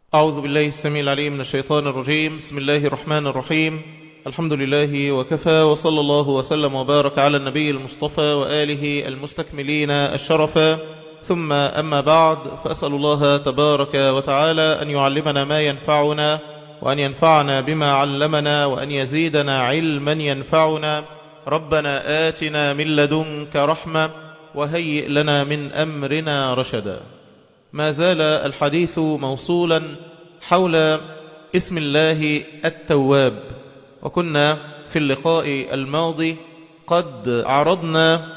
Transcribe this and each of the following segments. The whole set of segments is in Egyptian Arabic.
أعوذ بالله السميع العليم من الشيطان الرجيم بسم الله الرحمن الرحيم الحمد لله وكفى وصلى الله وسلم وبارك على النبي المصطفى وآله المستكملين الشرفا ثم أما بعد فأسأل الله تبارك وتعالى أن يعلمنا ما ينفعنا وأن ينفعنا بما علمنا وأن يزيدنا علما ينفعنا ربنا آتنا من لدنك رحمة وهيئ لنا من أمرنا رشدا ما زال الحديث موصولا حول اسم الله التواب وكنا في اللقاء الماضي قد عرضنا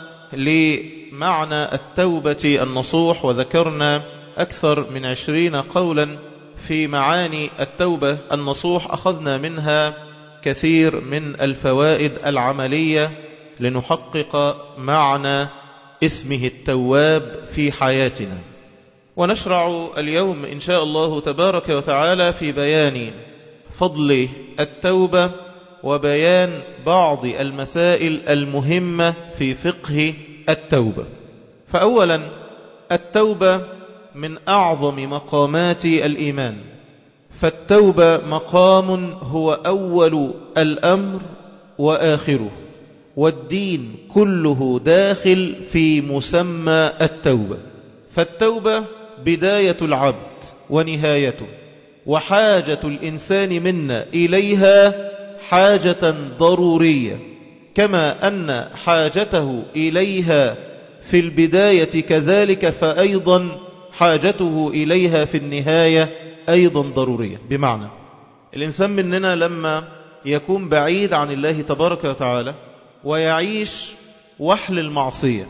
لمعنى التوبة النصوح وذكرنا أكثر من عشرين قولا في معاني التوبة النصوح أخذنا منها كثير من الفوائد العملية لنحقق معنى اسمه التواب في حياتنا ونشرع اليوم إن شاء الله تبارك وتعالى في بيان فضل التوبة وبيان بعض المسائل المهمة في فقه التوبة فأولا التوبة من أعظم مقامات الإيمان فالتوبة مقام هو أول الأمر وآخره والدين كله داخل في مسمى التوبة فالتوبة بداية العبد ونهايته وحاجة الإنسان منا إليها حاجة ضرورية كما أن حاجته إليها في البداية كذلك فأيضا حاجته إليها في النهاية أيضا ضرورية بمعنى الإنسان مننا لما يكون بعيد عن الله تبارك وتعالى ويعيش وحل المعصية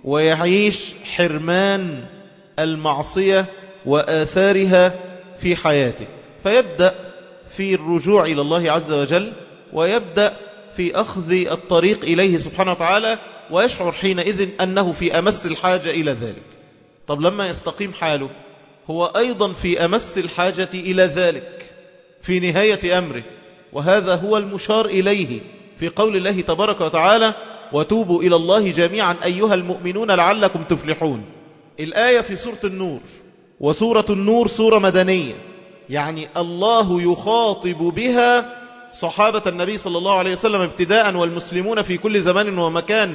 ويعيش حرمان المعصية وآثارها في حياته فيبدأ في الرجوع إلى الله عز وجل ويبدأ في أخذ الطريق إليه سبحانه وتعالى ويشعر حينئذ أنه في أمس الحاجة إلى ذلك طب لما يستقيم حاله هو أيضا في أمس الحاجة إلى ذلك في نهاية أمره وهذا هو المشار إليه في قول الله تبارك وتعالى وتوبوا إلى الله جميعا أيها المؤمنون لعلكم تفلحون الآية في سورة النور وسورة النور سورة مدنية يعني الله يخاطب بها صحابة النبي صلى الله عليه وسلم ابتداء والمسلمون في كل زمان ومكان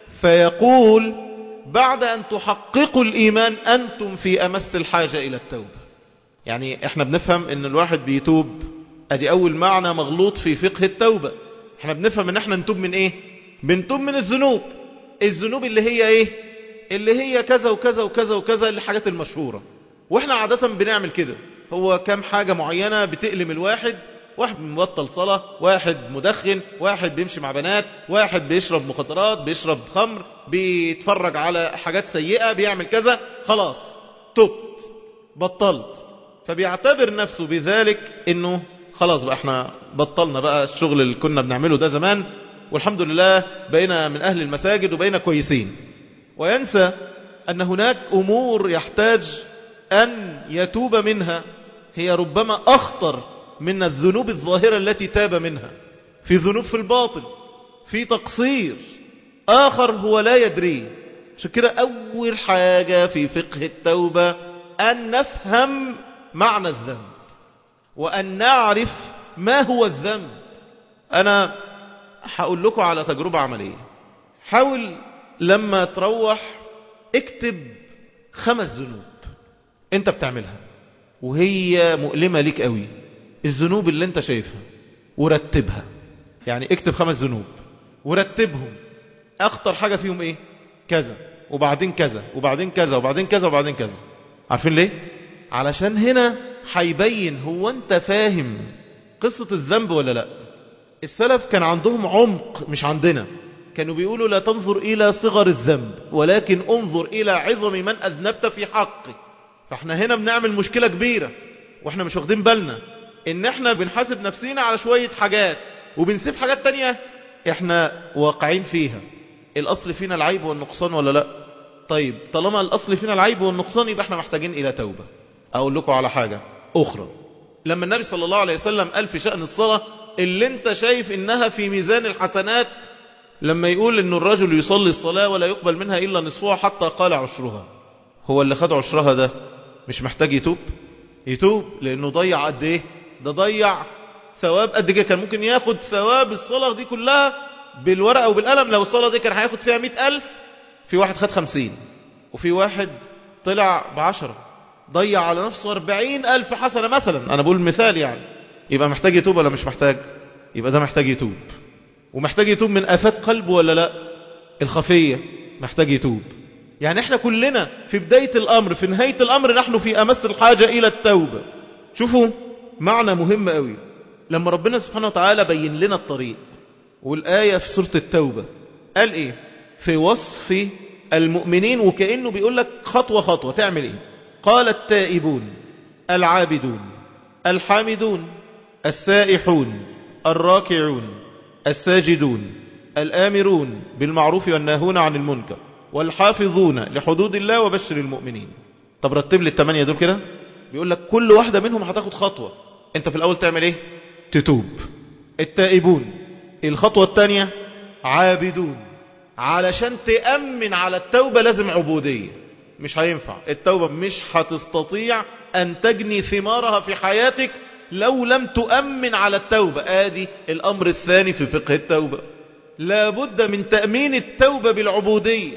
فيقول بعد أن تحققوا الإيمان أنتم في أمس الحاجة إلى التوبة يعني احنا بنفهم ان الواحد بيتوب ادي اول معنى مغلوط في فقه التوبة احنا بنفهم ان احنا نتوب من ايه بنتوب من الذنوب الذنوب اللي هي ايه اللي هي كذا وكذا وكذا وكذا الحاجات المشهورة واحنا عادة بنعمل كده هو كم حاجة معينة بتألم الواحد واحد مبطل صلاة واحد مدخن واحد بيمشي مع بنات واحد بيشرب مخدرات بيشرب خمر بيتفرج على حاجات سيئة بيعمل كذا خلاص تبت بطلت فبيعتبر نفسه بذلك انه خلاص بقى احنا بطلنا بقى الشغل اللي كنا بنعمله ده زمان والحمد لله بقينا من اهل المساجد وبقينا كويسين وينسى ان هناك امور يحتاج ان يتوب منها هي ربما اخطر من الذنوب الظاهرة التي تاب منها في ذنوب في الباطل في تقصير آخر هو لا يدري عشان كده أول حاجة في فقه التوبة أن نفهم معنى الذنب وأن نعرف ما هو الذنب أنا هقول لكم على تجربة عملية حاول لما تروح اكتب خمس ذنوب انت بتعملها وهي مؤلمة ليك قوي الذنوب اللي انت شايفها ورتبها يعني اكتب خمس ذنوب ورتبهم اخطر حاجة فيهم ايه كذا وبعدين كذا وبعدين كذا وبعدين كذا وبعدين كذا عارفين ليه علشان هنا هيبين هو انت فاهم قصة الذنب ولا لا السلف كان عندهم عمق مش عندنا كانوا بيقولوا لا تنظر إلى صغر الذنب ولكن انظر إلى عظم من أذنبت في حقه فاحنا هنا بنعمل مشكلة كبيرة واحنا مش واخدين بالنا ان احنا بنحاسب نفسينا على شوية حاجات وبنسيب حاجات تانية احنا واقعين فيها الاصل فينا العيب والنقصان ولا لا طيب طالما الاصل فينا العيب والنقصان يبقى احنا محتاجين الى توبة اقول لكم على حاجة اخرى لما النبي صلى الله عليه وسلم قال في شأن الصلاة اللي انت شايف انها في ميزان الحسنات لما يقول ان الرجل يصلي الصلاة ولا يقبل منها الا نصفها حتى قال عشرها هو اللي خد عشرها ده مش محتاج يتوب يتوب لانه ضيع قد ايه ده ضيع ثواب قد كده كان ممكن ياخد ثواب الصلاة دي كلها بالورقة وبالقلم لو الصلاة دي كان هياخد فيها مئة ألف في واحد خد خمسين وفي واحد طلع بعشرة ضيع على نفسه أربعين ألف حسنة مثلا أنا بقول مثال يعني يبقى محتاج يتوب ولا مش محتاج يبقى ده محتاج يتوب ومحتاج يتوب من آفات قلبه ولا لا الخفية محتاج يتوب يعني احنا كلنا في بداية الأمر في نهاية الأمر نحن في أمس الحاجة إلى التوبة شوفوا معنى مهم قوي لما ربنا سبحانه وتعالى بين لنا الطريق والآية في سورة التوبة قال إيه في وصف المؤمنين وكأنه بيقول لك خطوة خطوة تعمل إيه قال التائبون العابدون الحامدون السائحون الراكعون الساجدون الآمرون بالمعروف والناهون عن المنكر والحافظون لحدود الله وبشر المؤمنين طب رتب لي الثمانية دول كده بيقول لك كل واحدة منهم هتاخد خطوة انت في الأول تعمل ايه تتوب التائبون الخطوة الثانية عابدون علشان تأمن على التوبة لازم عبودية مش هينفع التوبة مش هتستطيع أن تجني ثمارها في حياتك لو لم تؤمن على التوبة آدي الأمر الثاني في فقه التوبة لابد من تأمين التوبة بالعبودية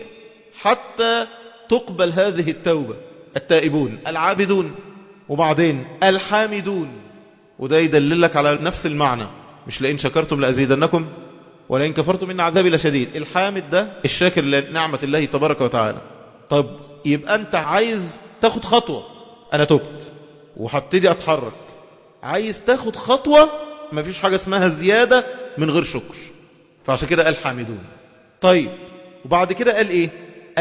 حتى تقبل هذه التوبة التائبون العابدون وبعدين الحامدون وده يدللك على نفس المعنى مش لئن شكرتم لأزيدنكم ولئن كفرتم إن عذابي لشديد الحامد ده الشاكر لنعمة الله تبارك وتعالى طب يبقى أنت عايز تاخد خطوة أنا تبت وهبتدي أتحرك عايز تاخد خطوة مفيش حاجة اسمها زيادة من غير شكر فعشان كده قال حامدون طيب وبعد كده قال ايه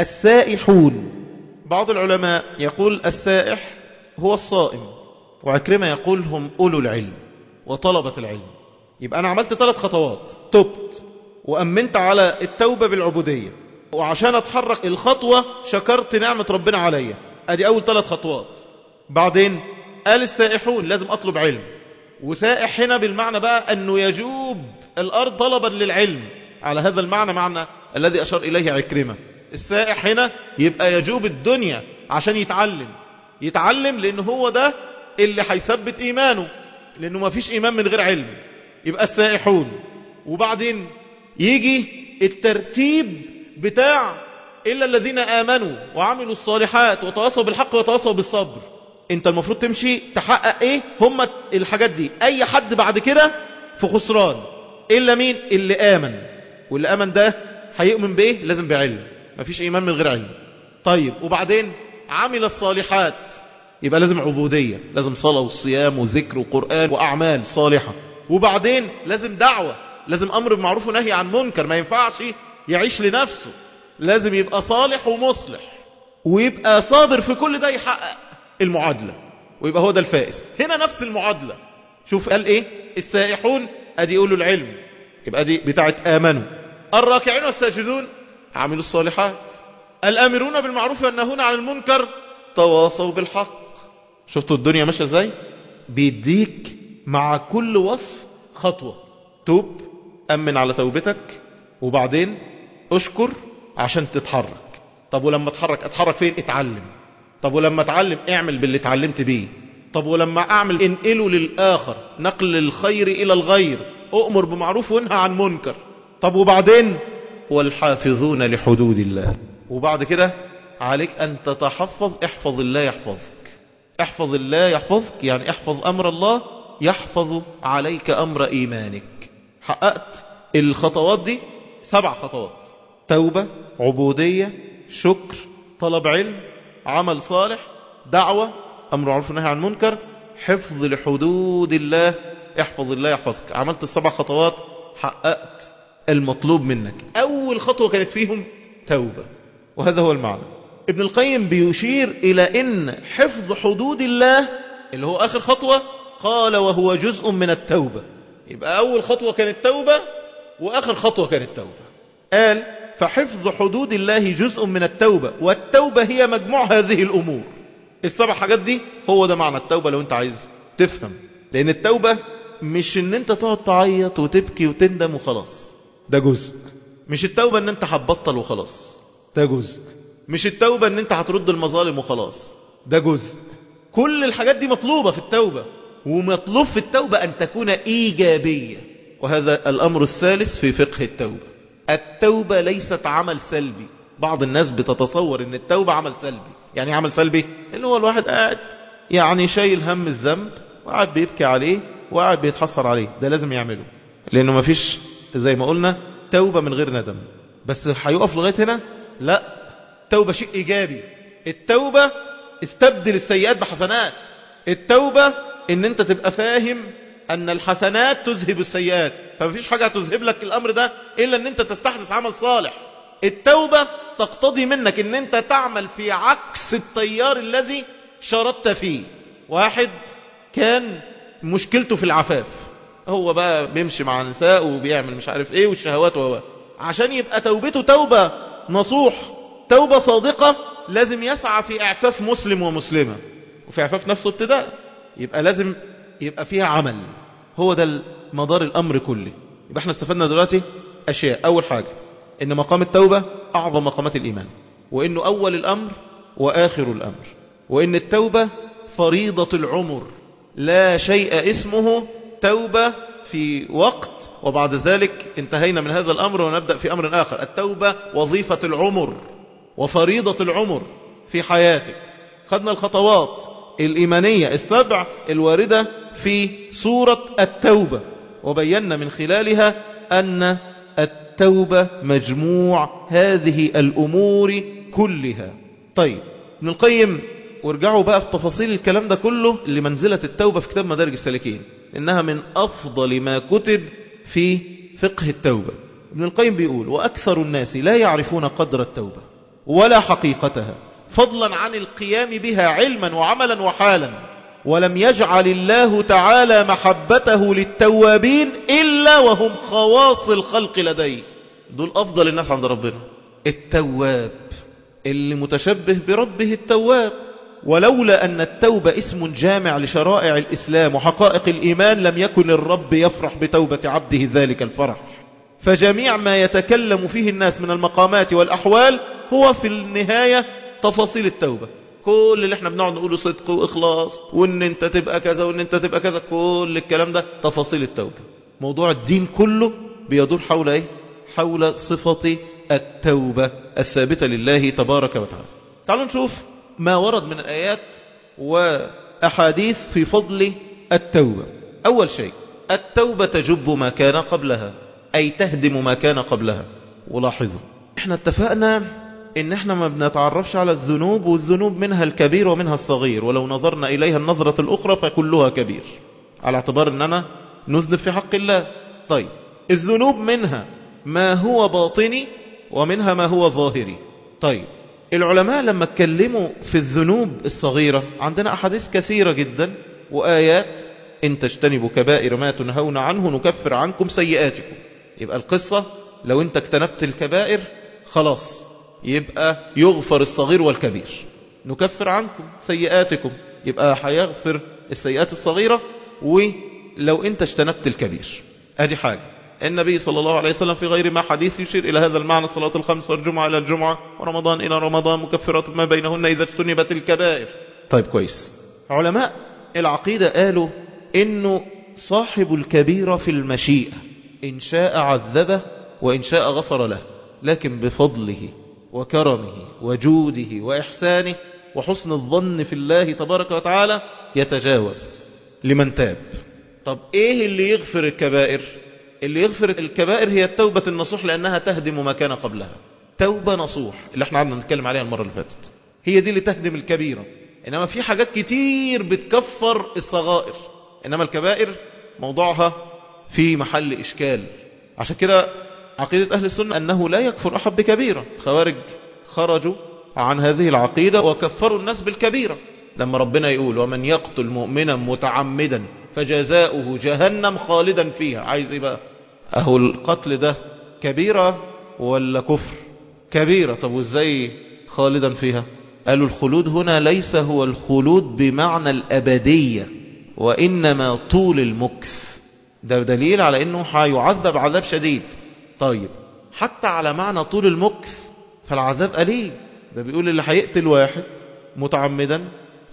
السائحون بعض العلماء يقول السائح هو الصائم وعكرمة يقول هم أولو العلم وطلبة العلم يبقى أنا عملت ثلاث خطوات تبت وأمنت على التوبة بالعبودية وعشان أتحرك الخطوة شكرت نعمة ربنا عليا أدي أول ثلاث خطوات بعدين قال السائحون لازم أطلب علم وسائح هنا بالمعنى بقى أنه يجوب الأرض طلبا للعلم على هذا المعنى معنى الذي أشار إليه عكرمة السائح هنا يبقى يجوب الدنيا عشان يتعلم يتعلم لأن هو ده اللي هيثبت إيمانه لأنه ما فيش إيمان من غير علم يبقى السائحون وبعدين يجي الترتيب بتاع إلا الذين آمنوا وعملوا الصالحات وتواصوا بالحق وتواصوا بالصبر انت المفروض تمشي تحقق ايه هم الحاجات دي اي حد بعد كده في خسران الا مين اللي امن واللي امن ده هيؤمن بايه لازم بعلم مفيش ايمان من غير علم طيب وبعدين عمل الصالحات يبقى لازم عبودية لازم صلاة وصيام وذكر وقرآن وأعمال صالحة وبعدين لازم دعوة لازم أمر بمعروف ونهي عن منكر ما ينفعش يعيش لنفسه لازم يبقى صالح ومصلح ويبقى صابر في كل ده يحقق المعادلة ويبقى هو ده الفائز هنا نفس المعادلة شوف قال ايه السائحون ادي يقولوا العلم يبقى دي بتاعت امنوا الراكعين والساجدون عملوا الصالحات الامرون بالمعروف والنهون عن المنكر تواصوا بالحق شفتوا الدنيا ماشيه ازاي بيديك مع كل وصف خطوة توب امن على توبتك وبعدين اشكر عشان تتحرك طب ولما اتحرك اتحرك فين اتعلم طب ولما اتعلم اعمل باللي اتعلمت بيه طب ولما اعمل انقله للآخر نقل الخير الى الغير اؤمر بمعروف وانهى عن منكر طب وبعدين والحافظون لحدود الله وبعد كده عليك ان تتحفظ احفظ الله يحفظك احفظ الله يحفظك يعني احفظ امر الله يحفظ عليك امر ايمانك حققت الخطوات دي سبع خطوات توبة عبودية شكر طلب علم عمل صالح دعوة أمر معروف ونهي عن منكر حفظ لحدود الله احفظ الله يحفظك عملت السبع خطوات حققت المطلوب منك أول خطوة كانت فيهم توبة وهذا هو المعنى ابن القيم بيشير إلى أن حفظ حدود الله اللي هو آخر خطوة قال وهو جزء من التوبة يبقى أول خطوة كانت توبة وآخر خطوة كانت توبة قال فحفظ حدود الله جزء من التوبة والتوبة هي مجموع هذه الأمور السبع حاجات دي هو ده معنى التوبة لو انت عايز تفهم لأن التوبة مش ان انت تقعد تعيط وتبكي وتندم وخلاص ده جزء مش التوبة ان انت هتبطل وخلاص ده جزء مش التوبة ان انت هترد المظالم وخلاص ده جزء كل الحاجات دي مطلوبة في التوبة ومطلوب في التوبة أن تكون إيجابية وهذا الأمر الثالث في فقه التوبة التوبة ليست عمل سلبي بعض الناس بتتصور ان التوبة عمل سلبي يعني عمل سلبي اللي هو الواحد قاعد يعني شايل هم الذنب وقاعد بيبكي عليه وقاعد بيتحسر عليه ده لازم يعمله لانه مفيش زي ما قلنا توبة من غير ندم بس هيقف لغاية هنا لا توبة شيء ايجابي التوبة استبدل السيئات بحسنات التوبة ان انت تبقى فاهم ان الحسنات تذهب السيئات فمفيش حاجة تذهب لك الامر ده الا ان انت تستحدث عمل صالح التوبة تقتضي منك ان انت تعمل في عكس التيار الذي شردت فيه واحد كان مشكلته في العفاف هو بقى بيمشي مع نساء وبيعمل مش عارف ايه والشهوات وهو عشان يبقى توبته توبة نصوح توبة صادقة لازم يسعى في اعفاف مسلم ومسلمة وفي اعفاف نفسه ابتداء يبقى لازم يبقى فيها عمل هو ده مدار الامر كله يبقى احنا استفدنا دلوقتي اشياء اول حاجة ان مقام التوبة اعظم مقامات الايمان وانه اول الامر واخر الامر وان التوبة فريضة العمر لا شيء اسمه توبة في وقت وبعد ذلك انتهينا من هذا الامر ونبدأ في امر اخر التوبة وظيفة العمر وفريضة العمر في حياتك خدنا الخطوات الإيمانية السبع الواردة في سورة التوبة وبينا من خلالها أن التوبة مجموع هذه الأمور كلها طيب ابن القيم وارجعوا بقى في تفاصيل الكلام ده كله لمنزلة التوبة في كتاب مدارج السالكين إنها من أفضل ما كتب في فقه التوبة ابن القيم بيقول وأكثر الناس لا يعرفون قدر التوبة ولا حقيقتها فضلا عن القيام بها علما وعملا وحالا ولم يجعل الله تعالى محبته للتوابين إلا وهم خواص الخلق لديه دول أفضل الناس عند ربنا التواب اللي متشبه بربه التواب ولولا أن التوبة اسم جامع لشرائع الإسلام وحقائق الإيمان لم يكن الرب يفرح بتوبة عبده ذلك الفرح فجميع ما يتكلم فيه الناس من المقامات والأحوال هو في النهاية تفاصيل التوبة كل اللي احنا بنقعد نقوله صدق واخلاص وان انت تبقى كذا وان انت تبقى كذا كل الكلام ده تفاصيل التوبة موضوع الدين كله بيدور حول ايه حول صفة التوبة الثابتة لله تبارك وتعالى تعالوا نشوف ما ورد من آيات وأحاديث في فضل التوبة أول شيء التوبة تجب ما كان قبلها أي تهدم ما كان قبلها ولاحظوا احنا اتفقنا ان احنا ما بنتعرفش على الذنوب والذنوب منها الكبير ومنها الصغير ولو نظرنا اليها النظرة الاخرى فكلها كبير على اعتبار اننا نذنب في حق الله طيب الذنوب منها ما هو باطني ومنها ما هو ظاهري طيب العلماء لما اتكلموا في الذنوب الصغيرة عندنا أحاديث كثيرة جدا وآيات إن تجتنبوا كبائر ما تنهون عنه نكفر عنكم سيئاتكم يبقى القصة لو انت اجتنبت الكبائر خلاص يبقى يغفر الصغير والكبير نكفر عنكم سيئاتكم يبقى هيغفر السيئات الصغيرة ولو انت اجتنبت الكبير ادي حاجة النبي صلى الله عليه وسلم في غير ما حديث يشير إلى هذا المعنى الصلاة الخمس والجمعة إلى الجمعة ورمضان إلى رمضان مكفرات ما بينهن إذا اجتنبت الكبائر طيب كويس علماء العقيدة قالوا إنه صاحب الكبيرة في المشيئة إن شاء عذبه وإن شاء غفر له لكن بفضله وكرمه وجوده وإحسانه وحسن الظن في الله تبارك وتعالى يتجاوز لمن تاب طب إيه اللي يغفر الكبائر اللي يغفر الكبائر هي التوبة النصوح لأنها تهدم ما كان قبلها توبة نصوح اللي احنا عدنا نتكلم عليها المرة اللي فاتت هي دي اللي تهدم الكبيرة إنما في حاجات كتير بتكفر الصغائر إنما الكبائر موضوعها في محل إشكال عشان كده عقيدة أهل السنة أنه لا يكفر أحد بكبيرة خوارج خرجوا عن هذه العقيدة وكفروا الناس بالكبيرة لما ربنا يقول ومن يقتل مؤمنا متعمدا فجزاؤه جهنم خالدا فيها عايز ايه بقى اهو القتل ده كبيرة ولا كفر كبيرة طب وازاي خالدا فيها قالوا الخلود هنا ليس هو الخلود بمعنى الأبدية وإنما طول المكس ده دليل على أنه هيعذب عذاب شديد طيب حتى على معنى طول المكس فالعذاب قليل ده بيقول اللي هيقتل واحد متعمدا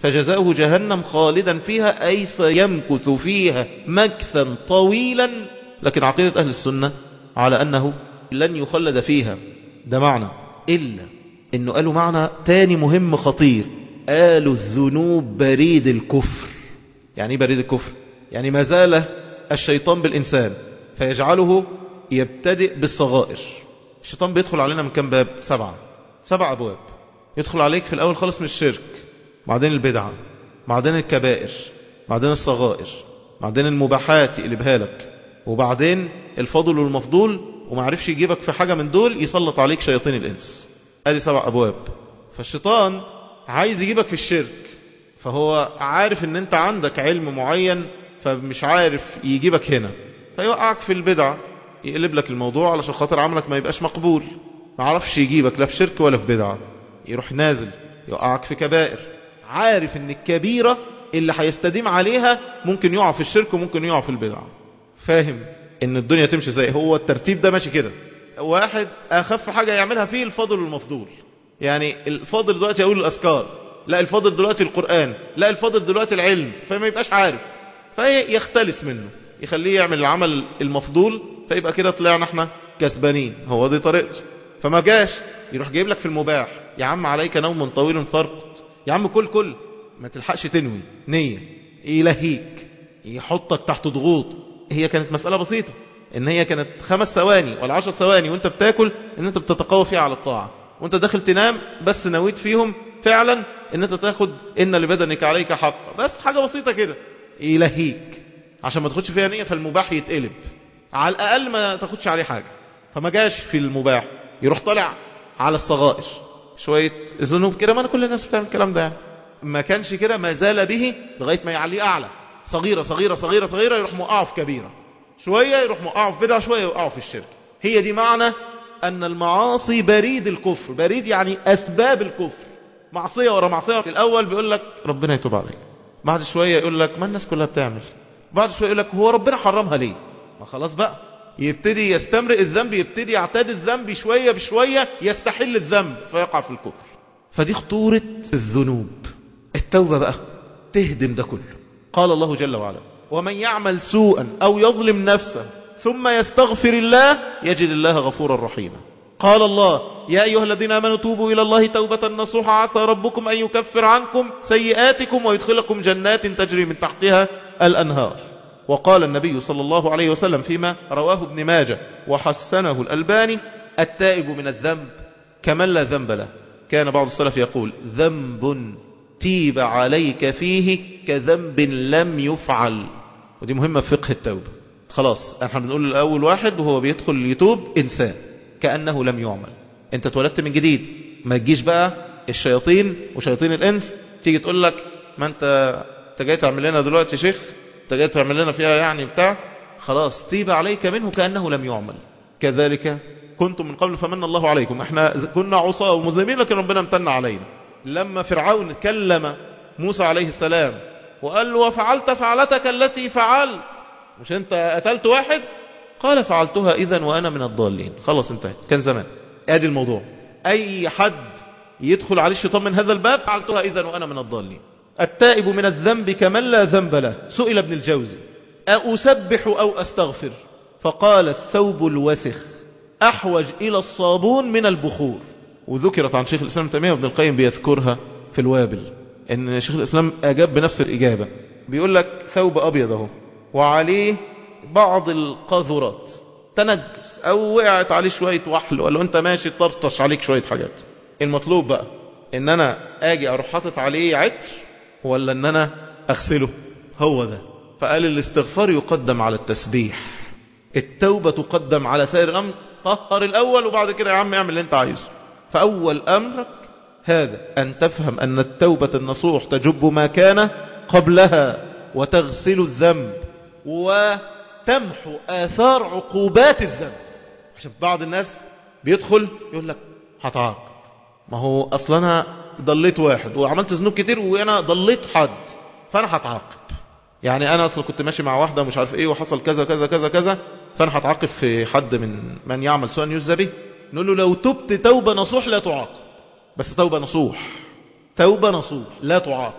فجزاؤه جهنم خالدا فيها أي سيمكث فيها مكثا طويلا لكن عقيدة أهل السنة على أنه لن يخلد فيها ده معنى إلا إنه قالوا معنى تاني مهم خطير قالوا الذنوب بريد الكفر يعني ايه بريد الكفر يعني ما زال الشيطان بالإنسان فيجعله يبتدئ بالصغائر الشيطان بيدخل علينا من كم باب سبعة سبع أبواب يدخل عليك في الأول خالص من الشرك بعدين البدعة بعدين الكبائر بعدين الصغائر بعدين المباحات يقلبها لك وبعدين الفضل والمفضول وما عرفش يجيبك في حاجة من دول يسلط عليك شياطين الإنس ادي سبع أبواب فالشيطان عايز يجيبك في الشرك فهو عارف ان انت عندك علم معين فمش عارف يجيبك هنا فيوقعك في البدعة يقلب لك الموضوع علشان خاطر عملك ما يبقاش مقبول ما عرفش يجيبك لا في شرك ولا في بدعة يروح نازل يوقعك في كبائر عارف ان الكبيرة اللي هيستديم عليها ممكن يقع في الشرك وممكن يقع في البدعة فاهم ان الدنيا تمشي زي هو الترتيب ده ماشي كده واحد اخف حاجة يعملها فيه الفضل والمفضول يعني الفاضل دلوقتي يقول الأذكار لا الفاضل دلوقتي القرآن لا الفاضل دلوقتي العلم فما يبقاش عارف فيختلس منه يخليه يعمل العمل المفضول فيبقى كده طلعنا احنا كسبانين هو دي طريقته فما جاش يروح جايب لك في المباح يا عم عليك نوم طويل فرقت يا عم كل كل ما تلحقش تنوي نية يلهيك يحطك تحت ضغوط هي كانت مسألة بسيطة ان هي كانت خمس ثواني ولا عشر ثواني وانت بتاكل ان انت بتتقوى فيها على الطاعة وانت داخل تنام بس نويت فيهم فعلا ان انت تاخد ان لبدنك عليك حق بس حاجة بسيطة كده يلهيك عشان ما تاخدش فيها نية فالمباح يتقلب على الاقل ما تاخدش عليه حاجة فما جاش في المباح يروح طالع على الصغائر شوية ذنوب كده ما انا كل الناس بتعمل الكلام ده يعني ما كانش كده ما زال به لغاية ما يعليه اعلى صغيرة صغيرة صغيرة صغيرة يروح موقعه في كبيرة شوية يروح موقعه في بدعة شوية يوقعه في الشرك هي دي معنى أن المعاصي بريد الكفر بريد يعني أسباب الكفر معصية ورا معصية في الأول بيقول لك ربنا يتوب عليك بعد شوية يقول لك ما الناس كلها بتعمل بعد شوية يقول لك هو ربنا حرمها ليه ما خلاص بقى يبتدي يستمرئ الذنب يبتدي يعتاد الذنب شوية بشوية يستحل الذنب فيقع في الكفر فدي خطورة الذنوب التوبة بقى تهدم ده كله قال الله جل وعلا ومن يعمل سوءا أو يظلم نفسه ثم يستغفر الله يجد الله غفورا رحيما قال الله يا أيها الذين آمنوا توبوا إلى الله توبة نصوحا عسى ربكم أن يكفر عنكم سيئاتكم ويدخلكم جنات تجري من تحتها الأنهار وقال النبي صلى الله عليه وسلم فيما رواه ابن ماجه وحسنه الألباني التائب من الذنب كمن لا ذنب له كان بعض السلف يقول ذنب تيب عليك فيه كذنب لم يفعل ودي مهمة في فقه التوبة خلاص احنا بنقول الأول واحد وهو بيدخل يتوب إنسان كأنه لم يعمل انت اتولدت من جديد ما تجيش بقى الشياطين وشياطين الإنس تيجي تقول لك ما انت انت جاي تعمل لنا دلوقتي شيخ انت جاي تعمل لنا فيها يعني بتاع خلاص تيب عليك منه كأنه لم يعمل كذلك كنتم من قبل فمن الله عليكم احنا كنا عصاة ومذنبين لكن ربنا امتن علينا لما فرعون كلم موسى عليه السلام وقال له وفعلت فعلتك التي فعلت مش انت قتلت واحد قال فعلتها اذا وانا من الضالين خلاص انتهت كان زمان ادي الموضوع اي حد يدخل عليه الشيطان من هذا الباب فعلتها اذا وانا من الضالين التائب من الذنب كمن لا ذنب له سئل ابن الجوزي أسبح أو أستغفر فقال الثوب الوسخ أحوج إلى الصابون من البخور وذكرت عن شيخ الإسلام تيمية وابن القيم بيذكرها في الوابل ان شيخ الإسلام أجاب بنفس الإجابة بيقول لك ثوب أبيض اهو وعليه بعض القاذورات تنجس أو وقعت عليه شوية وحل ولا أنت ماشي طرطش عليك شوية حاجات المطلوب بقى ان انا اجي اروح حاطط عليه عطر ولا ان انا اغسله هو ده فقال الاستغفار يقدم على التسبيح التوبة تقدم على سائر الامر طهر الاول وبعد كده يا عم اعمل اللي انت عايزه فاول امرك هذا ان تفهم ان التوبة النصوح تجب ما كان قبلها وتغسل الذنب وتمحو اثار عقوبات الذنب عشان بعض الناس بيدخل يقول لك هتعاقب ما هو اصلا انا ضليت واحد وعملت ذنوب كتير وانا ضليت حد فانا هتعاقب يعني انا اصلا كنت ماشي مع واحدة مش عارف ايه وحصل كذا كذا كذا كذا فانا هتعاقب في حد من من يعمل سوءا يجزى به نقول له لو تبت توبة نصوح لا تعاقب بس توبة نصوح توبة نصوح لا تعاقب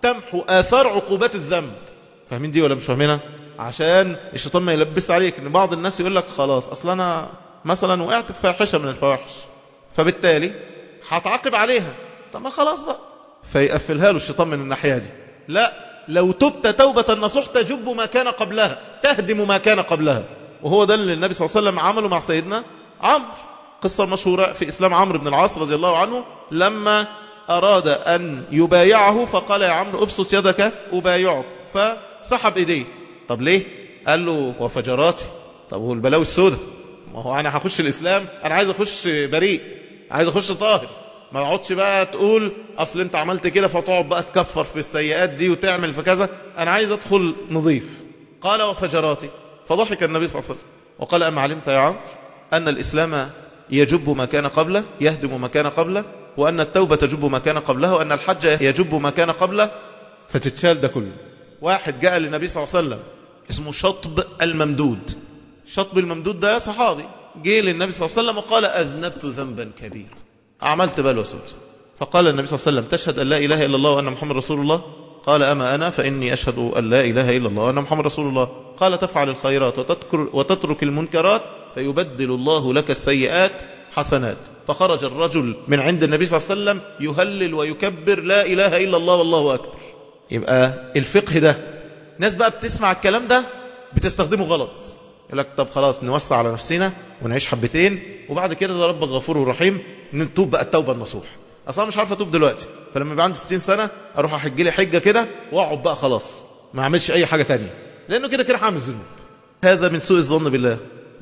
تمحو آثار عقوبات الذنب فاهمين دي ولا مش فاهمينها عشان الشيطان ما يلبس عليك ان بعض الناس يقول لك خلاص اصلا انا مثلا وقعت في فاحشه من الفواحش فبالتالي هتعاقب عليها طب ما خلاص بقى فيقفلها له الشيطان من الناحيه دي لا لو تبت توبة نصوح تجب ما كان قبلها تهدم ما كان قبلها وهو ده اللي النبي صلى الله عليه وسلم عمله مع سيدنا عمرو قصة مشهورة في إسلام عمرو بن العاص رضي الله عنه لما أراد أن يبايعه فقال يا عمرو ابسط يدك أبايعك فسحب إيديه طب ليه قال له وفجراتي طب هو البلاوي السوداء ما هو أنا هخش الإسلام أنا عايز أخش بريء عايز أخش طاهر ما اقعدش بقى تقول اصل انت عملت كده فتقعد بقى تكفر في السيئات دي وتعمل في كذا انا عايز ادخل نظيف قال وفجراتي فضحك النبي صلى الله عليه وسلم وقال اما علمت يا عمرو ان الاسلام يجب ما كان قبله يهدم ما كان قبله وان التوبة تجب ما كان قبلها وان الحج يجب ما كان قبله فتتشال ده كله واحد جاء للنبي صلى الله عليه وسلم اسمه شطب الممدود شطب الممدود ده صحابي جه للنبي صلى الله عليه وسلم وقال اذنبت ذنبا كبيرا عملت بلوى سود فقال النبي صلى الله عليه وسلم تشهد أن لا إله إلا الله وأن محمد رسول الله قال أما أنا فإني أشهد أن لا إله إلا الله وأن محمد رسول الله قال تفعل الخيرات وتذكر وتترك المنكرات فيبدل الله لك السيئات حسنات فخرج الرجل من عند النبي صلى الله عليه وسلم يهلل ويكبر لا إله إلا الله والله أكبر يبقى الفقه ده ناس بقى بتسمع الكلام ده بتستخدمه غلط يقول لك طب خلاص نوسع على نفسنا ونعيش حبتين وبعد كده ده ربك غفور رحيم نتوب بقى التوبة النصوح اصلا مش عارف اتوب دلوقتي فلما يبقى عندي 60 سنة اروح احج لي حجة كده واقعد بقى خلاص ما اعملش اي حاجة تانية لانه كده كده هعمل ذنوب هذا من سوء الظن بالله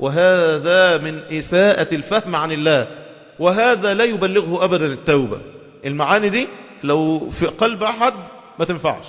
وهذا من اساءة الفهم عن الله وهذا لا يبلغه ابدا التوبة المعاني دي لو في قلب احد ما تنفعش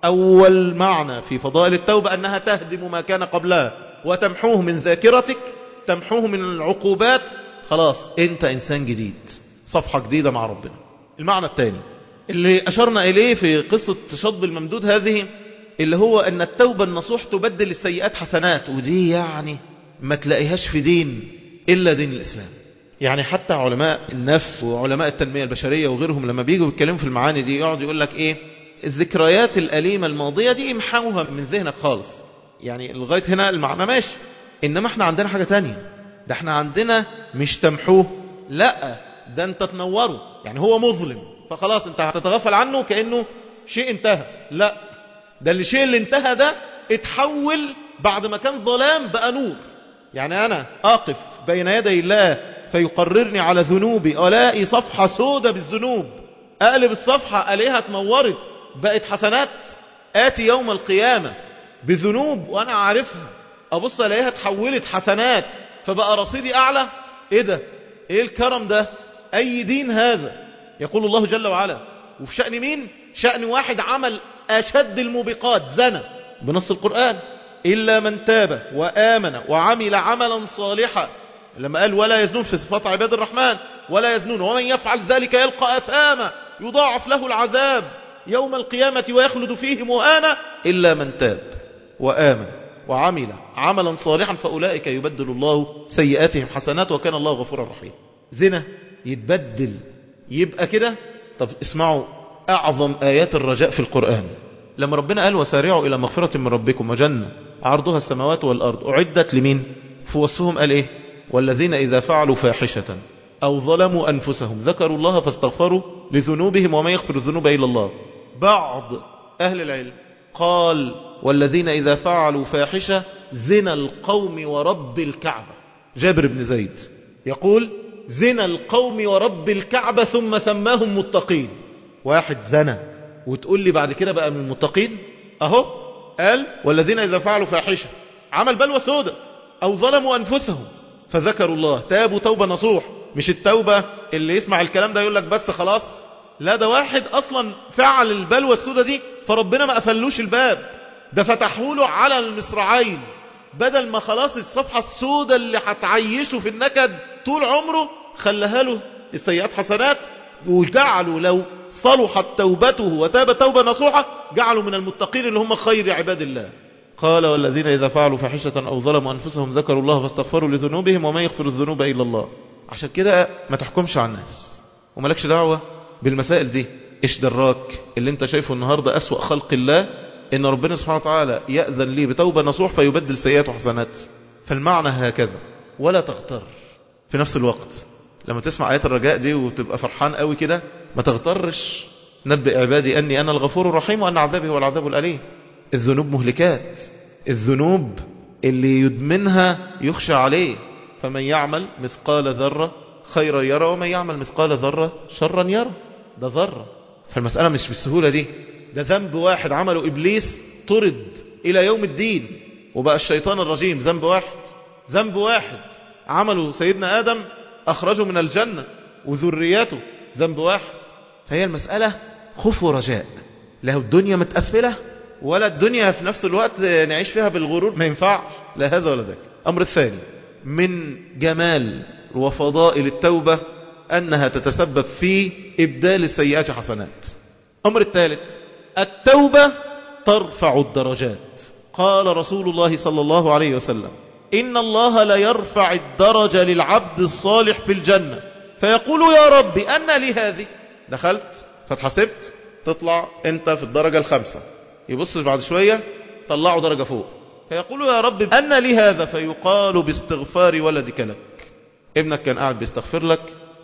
اول معنى في فضائل التوبة انها تهدم ما كان قبلها وتمحوه من ذاكرتك تمحوه من العقوبات خلاص انت انسان جديد صفحة جديدة مع ربنا المعنى الثاني اللي اشرنا اليه في قصة شطب الممدود هذه اللي هو ان التوبة النصوح تبدل السيئات حسنات ودي يعني ما تلاقيهاش في دين الا دين الاسلام يعني حتى علماء النفس وعلماء التنمية البشرية وغيرهم لما بيجوا يتكلموا في المعاني دي يقعد يقول لك ايه الذكريات الأليمة الماضية دي امحوها من ذهنك خالص يعني لغاية هنا المعنى ماشي انما احنا عندنا حاجة تانية ده احنا عندنا مش تمحوه لا ده انت تنوره يعني هو مظلم فخلاص انت هتتغفل عنه كأنه شيء انتهى لا ده الشيء اللي انتهى ده اتحول بعد ما كان ظلام بقى نور يعني انا اقف بين يدي الله فيقررني على ذنوبي الاقي صفحة سودة بالذنوب اقلب الصفحة الاقيها اتنورت بقت حسنات اتي يوم القيامة بذنوب وانا عارفها ابص الاقيها اتحولت حسنات فبقى رصيدي اعلى ايه ده ايه الكرم ده اي دين هذا يقول الله جل وعلا وفي شأن مين شأن واحد عمل اشد الموبقات زنا بنص القرآن إلا من تاب وآمن وعمل عملا صالحا لما قال ولا يزنون في صفات عباد الرحمن ولا يزنون ومن يفعل ذلك يلقى أثاما يضاعف له العذاب يوم القيامة ويخلد فيه مهانا إلا من تاب وآمن وعمل عملا صالحا فأولئك يبدل الله سيئاتهم حسنات وكان الله غفورا رحيما زنا يتبدل يبقى كده طب اسمعوا أعظم آيات الرجاء في القرآن لما ربنا قال وسارعوا إلى مغفرة من ربكم وجنة عرضها السماوات والأرض أعدت لمين في وصفهم قال إيه والذين إذا فعلوا فاحشة أو ظلموا أنفسهم ذكروا الله فاستغفروا لذنوبهم وما يغفر الذنوب إلا الله بعض أهل العلم قال والذين إذا فعلوا فاحشة زنا القوم ورب الكعبة جابر بن زيد يقول زنا القوم ورب الكعبة ثم سماهم متقين واحد زنا وتقول لي بعد كده بقى من المتقين اهو قال والذين إذا فعلوا فاحشة عمل بلوى سودة أو ظلموا أنفسهم فذكروا الله تابوا توبة نصوح مش التوبة اللي يسمع الكلام ده يقول لك بس خلاص لا ده واحد أصلا فعل البلوى السودة دي فربنا ما قفلوش الباب ده فتحوا له على المصراعين بدل ما خلاص الصفحة السودة اللي هتعيشه في النكد طول عمره خلها له السيئات حسنات وجعلوا لو صلحت توبته وتاب توبة نصوحة جعلوا من المتقين اللي هم خير عباد الله قال والذين إذا فعلوا فحشة أو ظلموا أنفسهم ذكروا الله فاستغفروا لذنوبهم وما يغفر الذنوب إلا الله عشان كده ما تحكمش على الناس وملكش دعوة بالمسائل دي ايش دراك اللي انت شايفه النهاردة أسوأ خلق الله ان ربنا سبحانه وتعالى يأذن لي بتوبة نصوح فيبدل سيئات وحسنات فالمعنى هكذا ولا تغتر في نفس الوقت لما تسمع آيات الرجاء دي وتبقى فرحان قوي كده ما تغترش نبئ عبادي أني أنا الغفور الرحيم وأن عذابي هو العذاب الأليم الذنوب مهلكات الذنوب اللي يدمنها يخشى عليه فمن يعمل مثقال ذرة خيرا يرى ومن يعمل مثقال ذرة شرا يرى ده ذرة فالمسألة مش بالسهولة دي ده ذنب واحد عمله إبليس طرد إلى يوم الدين وبقى الشيطان الرجيم ذنب واحد ذنب واحد عمله سيدنا آدم أخرجه من الجنة وذرياته ذنب واحد فهي المسألة خوف ورجاء لا الدنيا متقفلة ولا الدنيا في نفس الوقت نعيش فيها بالغرور ما ينفعش لا هذا ولا ذاك أمر الثاني من جمال وفضائل التوبة أنها تتسبب في إبدال السيئات حسنات أمر الثالث التوبة ترفع الدرجات قال رسول الله صلى الله عليه وسلم إن الله لا يرفع الدرجة للعبد الصالح في الجنة فيقول يا رب أن لي هذه دخلت فتحسبت تطلع انت في الدرجة الخامسة يبص بعد شوية طلعوا درجة فوق فيقول يا رب أن لي هذا فيقال باستغفار ولدك لك ابنك كان قاعد بيستغفر لك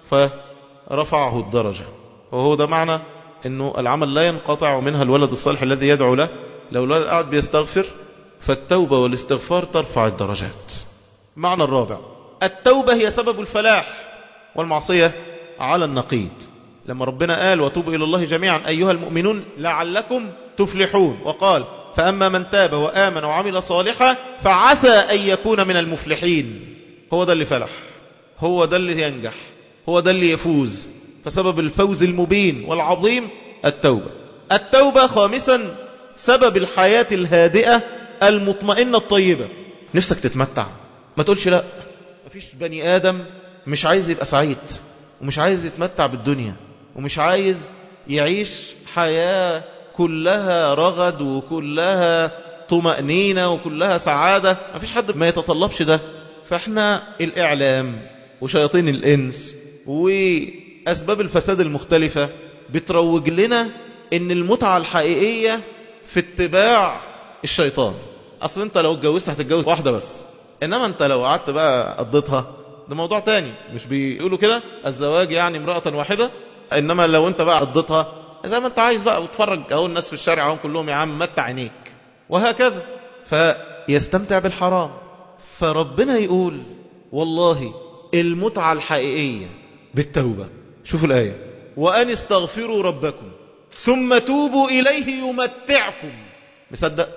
فرفعه الدرجة وهو ده معنى انه العمل لا ينقطع منها الولد الصالح الذي يدعو له لو الولد قاعد بيستغفر فالتوبة والاستغفار ترفع الدرجات معنى الرابع التوبة هي سبب الفلاح والمعصية على النقيض لما ربنا قال وتوبوا إلى الله جميعا أيها المؤمنون لعلكم تفلحون وقال فأما من تاب وآمن وعمل صالحا فعسى أن يكون من المفلحين هو ده اللي فلح هو ده اللي ينجح هو ده اللي يفوز فسبب الفوز المبين والعظيم التوبة التوبة خامسا سبب الحياة الهادئة المطمئنة الطيبة نفسك تتمتع ما تقولش لا مفيش بني آدم مش عايز يبقى سعيد ومش عايز يتمتع بالدنيا ومش عايز يعيش حياة كلها رغد وكلها طمأنينة وكلها سعادة مفيش حد ما يتطلبش ده فاحنا الإعلام وشياطين الإنس وأسباب الفساد المختلفة بتروج لنا ان المتعة الحقيقية في اتباع الشيطان اصل انت لو اتجوزت هتتجوز واحدة بس انما انت لو قعدت بقى قضيتها ده موضوع تاني مش بيقولوا كده الزواج يعني امرأة واحدة انما لو انت بقى قضيتها زي ما انت عايز بقى وتفرج اهو الناس في الشارع اهو كلهم يا عم متع عينيك وهكذا فيستمتع بالحرام فربنا يقول والله المتعة الحقيقية بالتوبة شوفوا الآية وأن استغفروا ربكم ثم توبوا إليه يمتعكم مصدق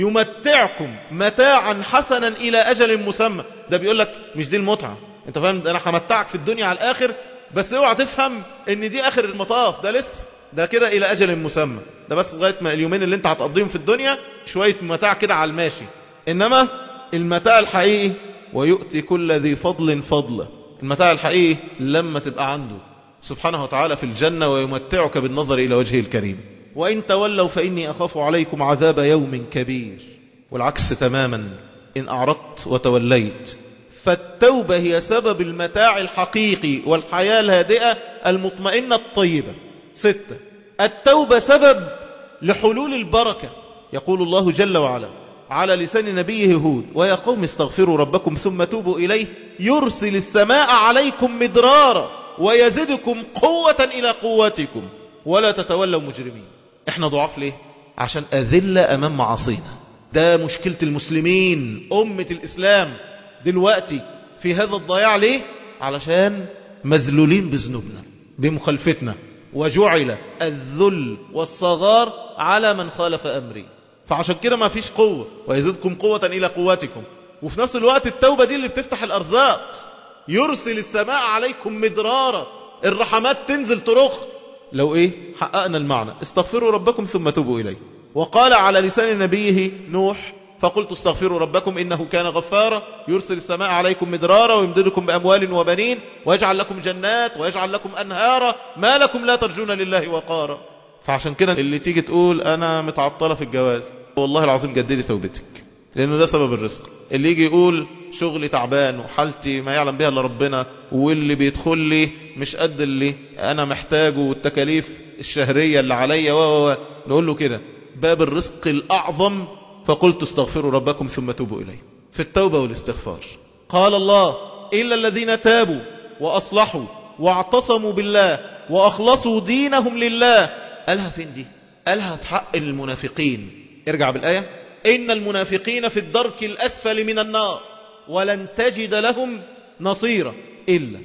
يمتعكم متاعا حسنا إلى أجل مسمى ده بيقول لك مش دي المتعة انت فاهم ده انا همتعك في الدنيا على الآخر بس اوعى تفهم ان دي آخر المطاف ده لسه ده كده إلى أجل مسمى ده بس لغاية ما اليومين اللي انت هتقضيهم في الدنيا شوية متاع كده على الماشي إنما المتاع الحقيقي ويؤتي كل ذي فضل فضله المتاع الحقيقي لما تبقى عنده سبحانه وتعالى في الجنة ويمتعك بالنظر إلى وجهه الكريم وإن تولوا فإني أخاف عليكم عذاب يوم كبير والعكس تماما إن أعرضت وتوليت فالتوبة هي سبب المتاع الحقيقي والحياة الهادئة المطمئنة الطيبة ستة التوبة سبب لحلول البركة يقول الله جل وعلا على لسان نبيه هود ويا قوم استغفروا ربكم ثم توبوا إليه يرسل السماء عليكم مدرارا ويزدكم قوة إلى قوتكم ولا تتولوا مجرمين احنا ضعاف ليه عشان أذل أمام معاصينا ده مشكلة المسلمين أمة الإسلام دلوقتي في هذا الضياع ليه علشان مذلولين بذنوبنا بمخالفتنا وجعل الذل والصغار على من خالف أمري فعشان كده ما فيش قوة ويزيدكم قوة إلى قوتكم وفي نفس الوقت التوبة دي اللي بتفتح الأرزاق يرسل السماء عليكم مدرارا الرحمات تنزل ترخ لو ايه حققنا المعنى استغفروا ربكم ثم توبوا إليه وقال على لسان نبيه نوح فقلت استغفروا ربكم إنه كان غفارا يرسل السماء عليكم مدرارا ويمددكم بأموال وبنين ويجعل لكم جنات ويجعل لكم أنهارا ما لكم لا ترجون لله وقارا فعشان كده اللي تيجي تقول أنا متعطلة في الجواز والله العظيم جددي توبتك لأنه ده سبب الرزق اللي يجي يقول شغلي تعبان وحالتي ما يعلم بها الا ربنا واللي بيدخل لي مش قد اللي أنا محتاجه والتكاليف الشهرية اللي عليا و نقول له كده باب الرزق الأعظم فقلت استغفروا ربكم ثم توبوا إليه في التوبة والاستغفار قال الله إلا الذين تابوا وأصلحوا واعتصموا بالله وأخلصوا دينهم لله قالها فين دي قالها في حق المنافقين ارجع بالآية إن المنافقين في الدرك الأسفل من النار ولن تجد لهم نصيرا إلا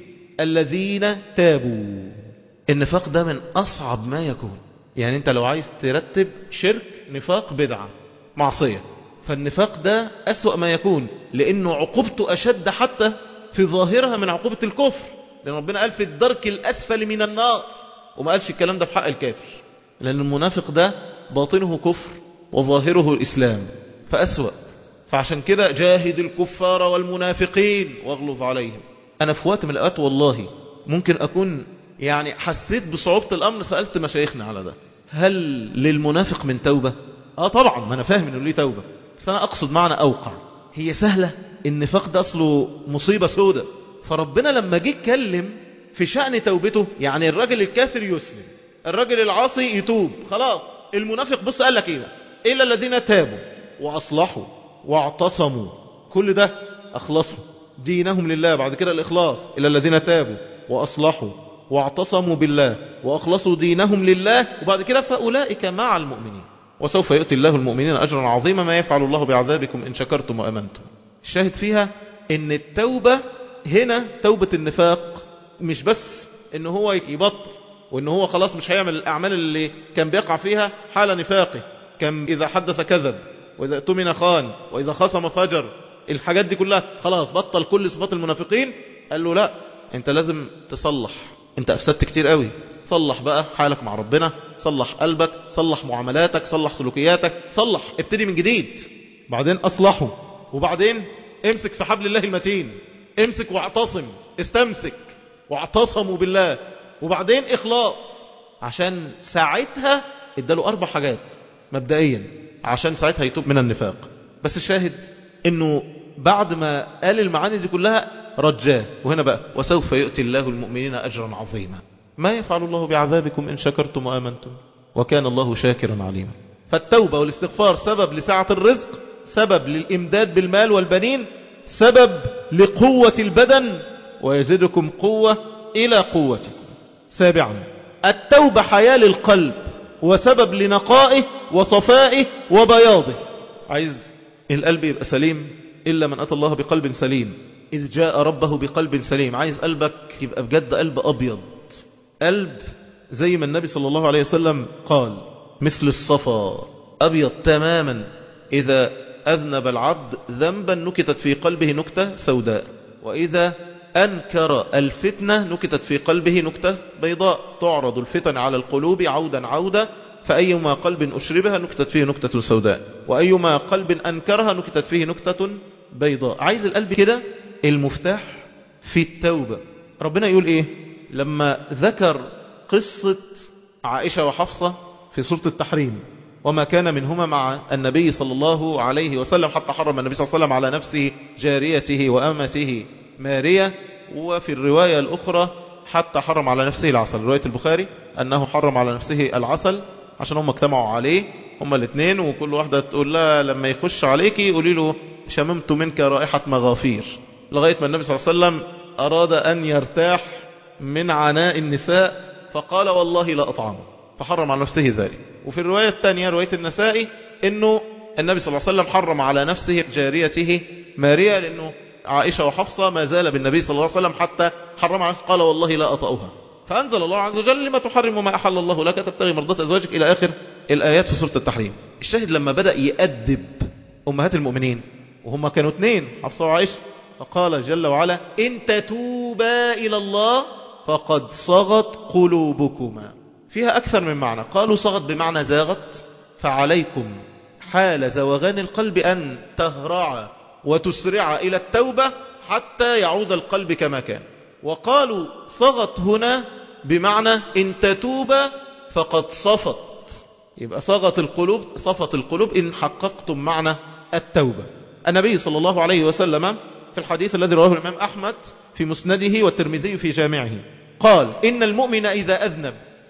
الذين تابوا النفاق ده من أصعب ما يكون يعني أنت لو عايز ترتب شرك نفاق بدعة معصية فالنفاق ده أسوأ ما يكون لأنه عقوبته أشد حتى في ظاهرها من عقوبة الكفر لأن ربنا قال في الدرك الأسفل من النار وما قالش الكلام ده في حق الكافر لأن المنافق ده باطنه كفر وظاهره الإسلام فأسوأ فعشان كده جاهد الكفار والمنافقين واغلظ عليهم أنا في وقت من الأوقات والله ممكن أكون يعني حسيت بصعوبة الأمر سألت مشايخنا على ده هل للمنافق من توبة آه طبعا ما أنا فاهم أنه ليه توبة بس أنا أقصد معنى أوقع هي سهلة النفاق ده أصله مصيبة سودة فربنا لما جه اتكلم في شأن توبته يعني الراجل الكافر يسلم الراجل العاصي يتوب خلاص المنافق بص قال لك ايه إلا الذين تابوا وأصلحوا واعتصموا كل ده أخلصوا دينهم لله بعد كده الإخلاص إلا الذين تابوا وأصلحوا واعتصموا بالله وأخلصوا دينهم لله وبعد كده فأولئك مع المؤمنين وسوف يؤتي الله المؤمنين أجرا عظيما ما يفعل الله بعذابكم إن شكرتم وأمنتم الشاهد فيها ان التوبة هنا توبة النفاق مش بس ان هو يبطل وان هو خلاص مش هيعمل الاعمال اللي كان بيقع فيها حال نفاقه كان اذا حدث كذب واذا اؤتمن خان واذا خصم فجر الحاجات دي كلها خلاص بطل كل صفات المنافقين قال له لا انت لازم تصلح انت افسدت كتير قوي صلح بقى حالك مع ربنا صلح قلبك صلح معاملاتك صلح سلوكياتك صلح ابتدي من جديد بعدين اصلحه وبعدين امسك في حبل الله المتين امسك واعتصم استمسك واعتصموا بالله وبعدين اخلاص عشان ساعتها اداله اربع حاجات مبدئيا عشان ساعتها يتوب من النفاق بس الشاهد انه بعد ما قال المعاني دي كلها رجاه وهنا بقى وسوف يؤتي الله المؤمنين اجرا عظيما ما يفعل الله بعذابكم ان شكرتم وامنتم وكان الله شاكرا عليما فالتوبة والاستغفار سبب لسعة الرزق سبب للإمداد بالمال والبنين سبب لقوة البدن ويزيدكم قوة إلى قوتكم سابعا التوبة حياة للقلب وسبب لنقائه وصفائه وبياضه عايز القلب يبقى سليم إلا من أتى الله بقلب سليم إذ جاء ربه بقلب سليم عايز قلبك يبقى بجد قلب أبيض قلب زي ما النبي صلى الله عليه وسلم قال مثل الصفا أبيض تماما إذا أذنب العبد ذنبا نكتت في قلبه نكتة سوداء وإذا أنكر الفتنة نكتت في قلبه نكتة بيضاء تعرض الفتن على القلوب عودا عودا فأيما قلب أشربها نكتت فيه نكتة سوداء وأيما قلب أنكرها نكتت فيه نكتة بيضاء عايز القلب كده المفتاح في التوبة ربنا يقول إيه لما ذكر قصة عائشة وحفصة في سورة التحريم وما كان منهما مع النبي صلى الله عليه وسلم حتى حرم النبي صلى الله عليه وسلم على نفسه جاريته وأمته مارية وفي الرواية الأخرى حتى حرم على نفسه العسل رواية البخاري أنه حرم على نفسه العسل عشان هم اجتمعوا عليه هم الاثنين وكل واحدة تقول لها لما يخش عليكي قولي له شممت منك رائحة مغافير لغاية ما النبي صلى الله عليه وسلم أراد أن يرتاح من عناء النساء فقال والله لا أطعمه فحرم على نفسه ذلك وفي الرواية الثانية رواية النسائي انه النبي صلى الله عليه وسلم حرم على نفسه جاريته ماريا لانه عائشة وحفصة ما زال بالنبي صلى الله عليه وسلم حتى حرم على نفسه قال والله لا أطأها فأنزل الله عز وجل لما تحرم ما أحل الله لك تبتغي مرضات أزواجك إلى آخر الآيات في سورة التحريم الشاهد لما بدأ يأدب أمهات المؤمنين وهم كانوا اثنين حفصة وعائشة فقال جل وعلا إن تتوبا إلى الله فقد صغت قلوبكما فيها أكثر من معنى قالوا صغت بمعنى زاغت فعليكم حال زوغان القلب أن تهرع وتسرع إلى التوبة حتى يعود القلب كما كان وقالوا صغت هنا بمعنى إن تتوب فقد صفت يبقى صغت القلوب صفت القلوب إن حققتم معنى التوبة النبي صلى الله عليه وسلم في الحديث الذي رواه الإمام أحمد في مسنده والترمذي في جامعه قال إن المؤمن إذا أذنب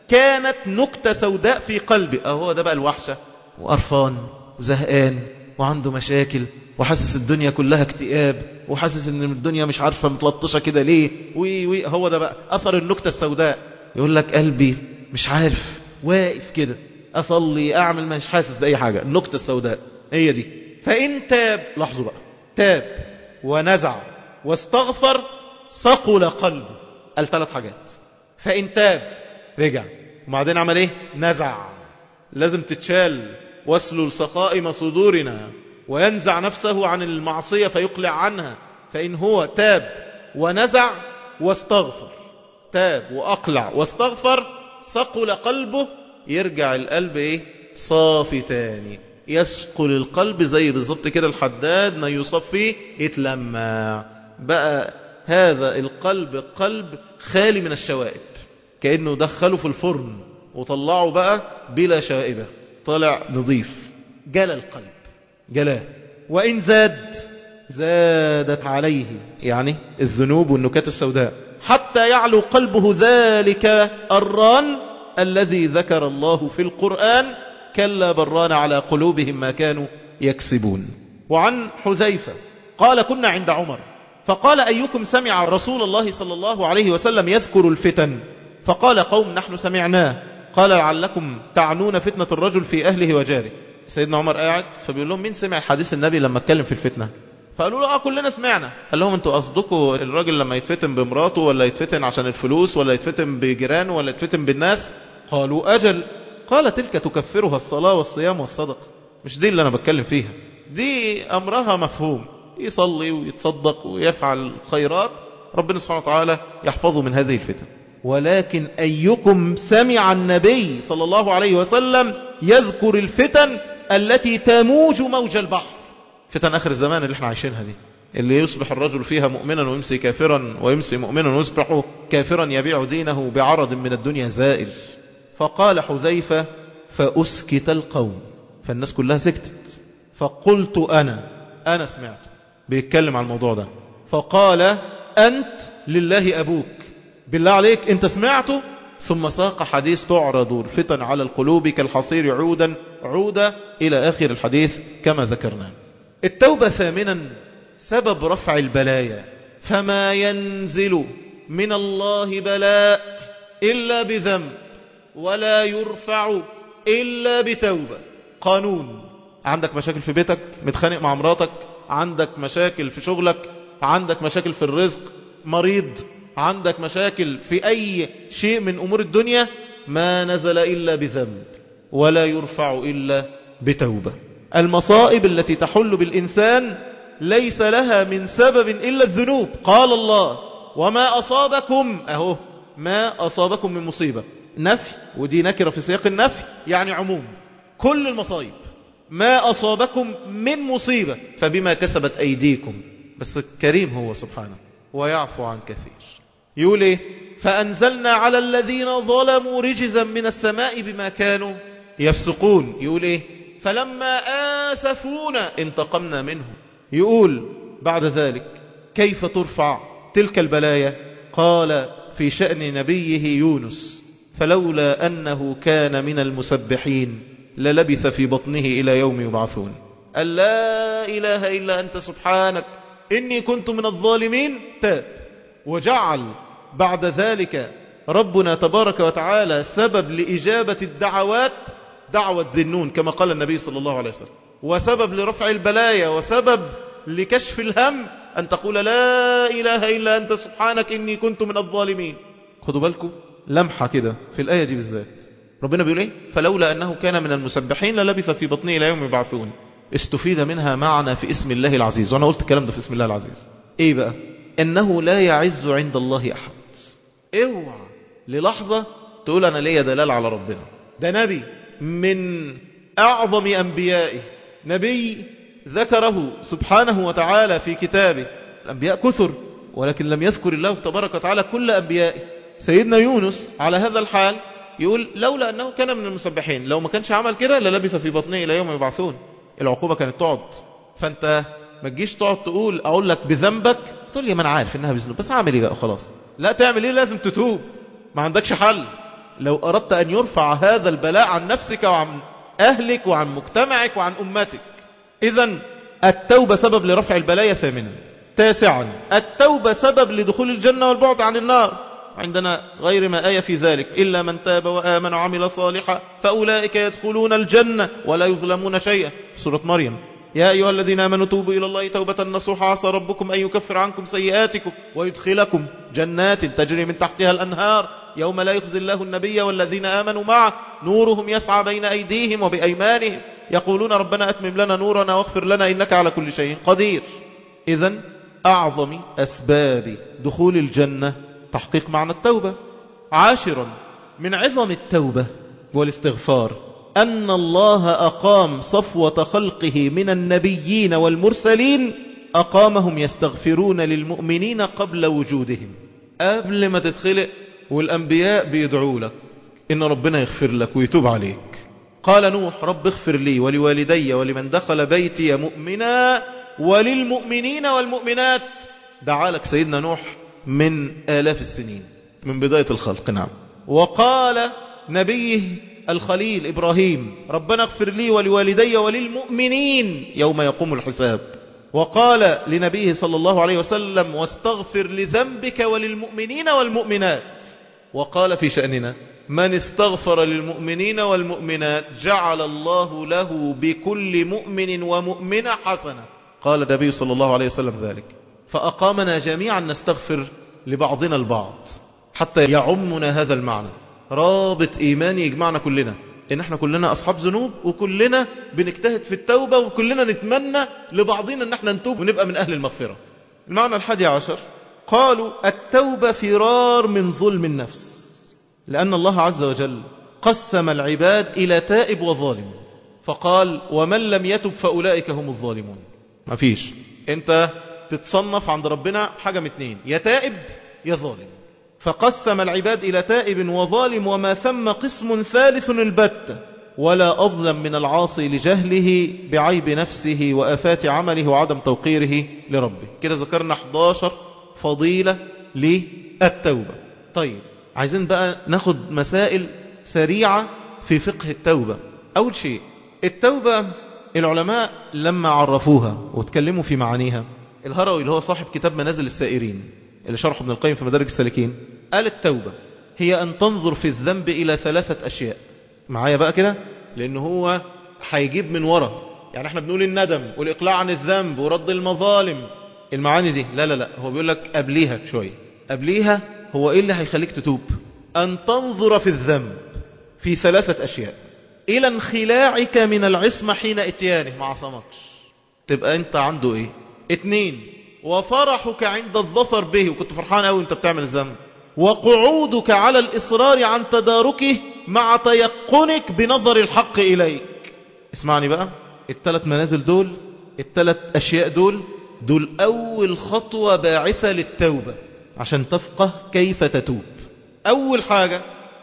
كانت نكتة سوداء في قلبي اهو ده بقى الوحشة وقرفان وزهقان وعنده مشاكل وحاسس الدنيا كلها اكتئاب وحاسس ان الدنيا مش عارفة متلطشة كده ليه وي وي هو ده بقى اثر النكتة السوداء يقول لك قلبي مش عارف واقف كده اصلي اعمل مش حاسس باي حاجة النكتة السوداء هي دي فان تاب لاحظوا بقى تاب ونزع واستغفر ثقل قلبه قال ثلاث حاجات فان تاب رجع وبعدين عمل ايه نزع لازم تتشال واسلل سقائم صدورنا وينزع نفسه عن المعصية فيقلع عنها فإن هو تاب ونزع واستغفر تاب وأقلع واستغفر ثقل قلبه يرجع القلب ايه صافي تاني يثقل القلب زي بالظبط كده الحداد ما يصاب فيه يتلمع بقى هذا القلب قلب خالي من الشوائب كأنه دخله في الفرن وطلعه بقى بلا شائبة طلع نظيف جلى القلب جلاه وإن زاد زادت عليه يعني الذنوب والنكات السوداء حتى يعلو قلبه ذلك الران الذي ذكر الله في القرآن كلا بران على قلوبهم ما كانوا يكسبون وعن حذيفة قال كنا عند عمر فقال أيكم سمع رسول الله صلى الله عليه وسلم يذكر الفتن فقال قوم نحن سمعناه قال لعلكم تعنون فتنة الرجل في أهله وجاره سيدنا عمر قاعد فبيقول لهم مين سمع حديث النبي لما اتكلم في الفتنة فقالوا له اه كلنا سمعنا قال لهم انتوا قصدكم الراجل لما يتفتن بمراته ولا يتفتن عشان الفلوس ولا يتفتن بجيرانه ولا يتفتن بالناس قالوا اجل قال تلك تكفرها الصلاة والصيام والصدقة مش دي اللي انا بتكلم فيها دي امرها مفهوم يصلي ويتصدق ويفعل خيرات ربنا سبحانه وتعالى يحفظه من هذه الفتن ولكن أيكم سمع النبي صلى الله عليه وسلم يذكر الفتن التي تموج موج البحر فتن آخر الزمان اللي احنا عايشينها دي اللي يصبح الرجل فيها مؤمنا ويمسي كافرا ويمسي مؤمنا ويصبح كافرا يبيع دينه بعرض من الدنيا زائل فقال حذيفة فأسكت القوم فالناس كلها سكتت فقلت أنا أنا سمعت بيتكلم عن الموضوع ده فقال أنت لله أبوك بالله عليك أنت سمعته ثم ساق حديث تعرض الفتن على القلوب كالحصير عودا عودا إلى آخر الحديث كما ذكرنا التوبة ثامنا سبب رفع البلايا فما ينزل من الله بلاء إلا بذنب ولا يرفع إلا بتوبة قانون عندك مشاكل في بيتك متخانق مع مراتك عندك مشاكل في شغلك عندك مشاكل في الرزق مريض عندك مشاكل في أي شيء من أمور الدنيا ما نزل إلا بذنب ولا يرفع إلا بتوبة المصائب التي تحل بالإنسان ليس لها من سبب إلا الذنوب قال الله وما أصابكم أهو ما أصابكم من مصيبة نفي ودي نكرة في سياق النفي يعني عموم كل المصايب ما أصابكم من مصيبة فبما كسبت أيديكم بس الكريم هو سبحانه ويعفو عن كثير يقول ايه فأنزلنا على الذين ظلموا رجزا من السماء بما كانوا يفسقون يقول ايه فلما آسفونا انتقمنا منهم يقول بعد ذلك كيف ترفع تلك البلايا قال في شأن نبيه يونس فلولا أنه كان من المسبحين للبث في بطنه إلى يوم يبعثون أن لا إله إلا أنت سبحانك إني كنت من الظالمين تاب وجعل بعد ذلك ربنا تبارك وتعالى سبب لإجابة الدعوات دعوة ذنون كما قال النبي صلى الله عليه وسلم وسبب لرفع البلايا وسبب لكشف الهم أن تقول لا إله إلا أنت سبحانك إني كنت من الظالمين خدوا بالكم لمحة كده في الآية دي بالذات ربنا بيقول ايه فلولا أنه كان من المسبحين للبث في بطنه إلى يوم يبعثون استفيد منها معنى في اسم الله العزيز وأنا قلت الكلام ده في اسم الله العزيز ايه بقى انه لا يعز عند الله احد اوعى للحظة تقول انا ليا دلال على ربنا ده نبي من اعظم انبيائه نبي ذكره سبحانه وتعالى في كتابه الانبياء كثر ولكن لم يذكر الله تبارك وتعالى كل انبيائه سيدنا يونس على هذا الحال يقول لولا انه كان من المسبحين لو ما كانش عمل كده للبث في بطنه الى يوم يبعثون العقوبة كانت تقعد فانت ما تجيش تقعد تقول اقول لك بذنبك تقول لي ما انا عارف انها بذنب بس اعمل ايه بقى خلاص لا تعمل ايه لازم تتوب ما عندكش حل لو أردت أن يرفع هذا البلاء عن نفسك وعن أهلك وعن مجتمعك وعن أمتك إذا التوبة سبب لرفع البلايا ثامنا تاسعا التوبة سبب لدخول الجنة والبعد عن النار عندنا غير ما آية في ذلك إلا من تاب وآمن وعمل صالحا فأولئك يدخلون الجنة ولا يظلمون شيئا سورة مريم يا أيها الذين آمنوا توبوا إلى الله توبة نصوحا عسى ربكم أن يكفر عنكم سيئاتكم ويدخلكم جنات تجري من تحتها الأنهار يوم لا يخزي الله النبي والذين آمنوا معه نورهم يسعى بين أيديهم وبأيمانهم يقولون ربنا أتمم لنا نورنا واغفر لنا إنك على كل شيء قدير إذا أعظم أسباب دخول الجنة تحقيق معنى التوبة عاشرا من عظم التوبة والاستغفار أن الله أقام صفوة خلقه من النبيين والمرسلين أقامهم يستغفرون للمؤمنين قبل وجودهم قبل ما تتخلق والأنبياء بيدعوا لك إن ربنا يغفر لك ويتوب عليك قال نوح رب اغفر لي ولوالدي ولمن دخل بيتي مؤمنا وللمؤمنين والمؤمنات دعا لك سيدنا نوح من آلاف السنين من بداية الخلق نعم وقال نبيه الخليل إبراهيم ربنا اغفر لي ولوالدي وللمؤمنين يوم يقوم الحساب وقال لنبيه صلى الله عليه وسلم واستغفر لذنبك وللمؤمنين والمؤمنات وقال في شأننا من استغفر للمؤمنين والمؤمنات جعل الله له بكل مؤمن ومؤمنة حسنة قال النبي صلى الله عليه وسلم ذلك فأقامنا جميعا نستغفر لبعضنا البعض حتى يعمنا هذا المعنى رابط إيماني يجمعنا كلنا إن احنا كلنا أصحاب ذنوب وكلنا بنجتهد في التوبة وكلنا نتمنى لبعضنا إن احنا نتوب ونبقى من أهل المغفرة المعنى الحادي عشر قالوا التوبة فرار من ظلم النفس لأن الله عز وجل قسم العباد إلى تائب وظالم فقال ومن لم يتب فأولئك هم الظالمون ما فيش انت تتصنف عند ربنا حاجة من اتنين يا تائب يا ظالم فقسم العباد إلى تائب وظالم وما ثم قسم ثالث البتة ولا أظلم من العاصي لجهله بعيب نفسه وآفات عمله وعدم توقيره لربه كده ذكرنا 11 فضيلة للتوبة طيب عايزين بقى ناخد مسائل سريعة في فقه التوبة أول شيء التوبة العلماء لما عرفوها وتكلموا في معانيها الهروي اللي هو صاحب كتاب منازل السائرين اللي شرحه ابن القيم في مدارج السالكين قال التوبة هي أن تنظر في الذنب إلى ثلاثة أشياء معايا بقى كده لأن هو هيجيب من ورا يعني احنا بنقول الندم والإقلاع عن الذنب ورد المظالم المعاني دي لا لا لا هو بيقول لك قبليها شوية قبليها هو إيه اللي هيخليك تتوب أن تنظر في الذنب في ثلاثة أشياء إلى انخلاعك من العصمة حين اتيانه ما عصمكش تبقى انت عنده ايه اتنين وفرحك عند الظفر به وكنت فرحان قوي انت بتعمل الذنب وقعودك على الإصرار عن تداركه مع تيقنك بنظر الحق إليك اسمعني بقى الثلاث منازل دول الثلاث أشياء دول دول أول خطوة باعثة للتوبة عشان تفقه كيف تتوب أول حاجة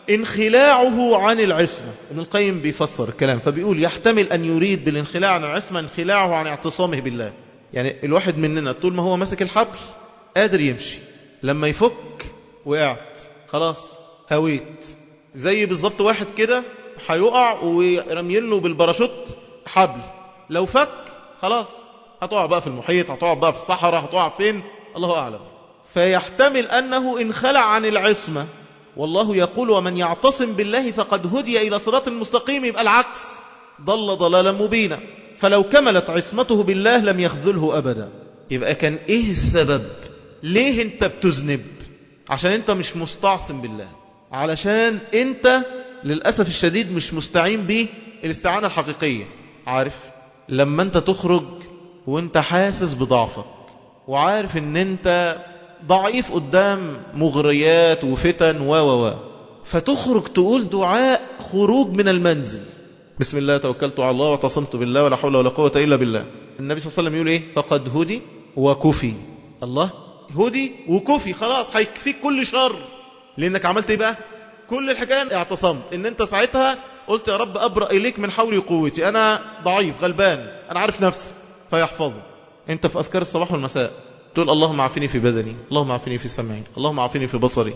انخلاعه عن العصمة ابن القيم بيفسر الكلام فبيقول يحتمل أن يريد بالانخلاع عن العصمة انخلاعه عن اعتصامه بالله يعني الواحد مننا طول ما هو ماسك الحبل قادر يمشي لما يفك وقعت خلاص هويت زي بالظبط واحد كده هيقع ورميين له بالباراشوت حبل لو فك خلاص هتقع بقى في المحيط هتقع بقى في الصحراء هتقع فين الله أعلم فيحتمل أنه انخلع عن العصمة والله يقول ومن يعتصم بالله فقد هدي إلى صراط المستقيم يبقى العكس ضل ضلالا مبينا فلو كملت عصمته بالله لم يخذله أبدا يبقى كان إيه السبب ليه انت بتذنب عشان انت مش مستعصم بالله علشان انت للأسف الشديد مش مستعين به الاستعانة الحقيقية عارف لما انت تخرج وانت حاسس بضعفك وعارف ان انت ضعيف قدام مغريات وفتن و و و فتخرج تقول دعاء خروج من المنزل بسم الله توكلت على الله واعتصمت بالله ولا حول ولا قوة إلا بالله النبي صلى الله عليه وسلم يقول إيه فقد هدي وكفي الله هدي وكفي خلاص هيكفيك كل شر لأنك عملت إيه بقى كل الحكاية اعتصمت إن أنت ساعتها قلت يا رب أبرأ إليك من حولي وقوتي أنا ضعيف غلبان أنا عارف نفسي فيحفظه أنت في أذكار الصباح والمساء تقول اللهم عافني في بدني اللهم عافني في سمعي اللهم عافني في بصري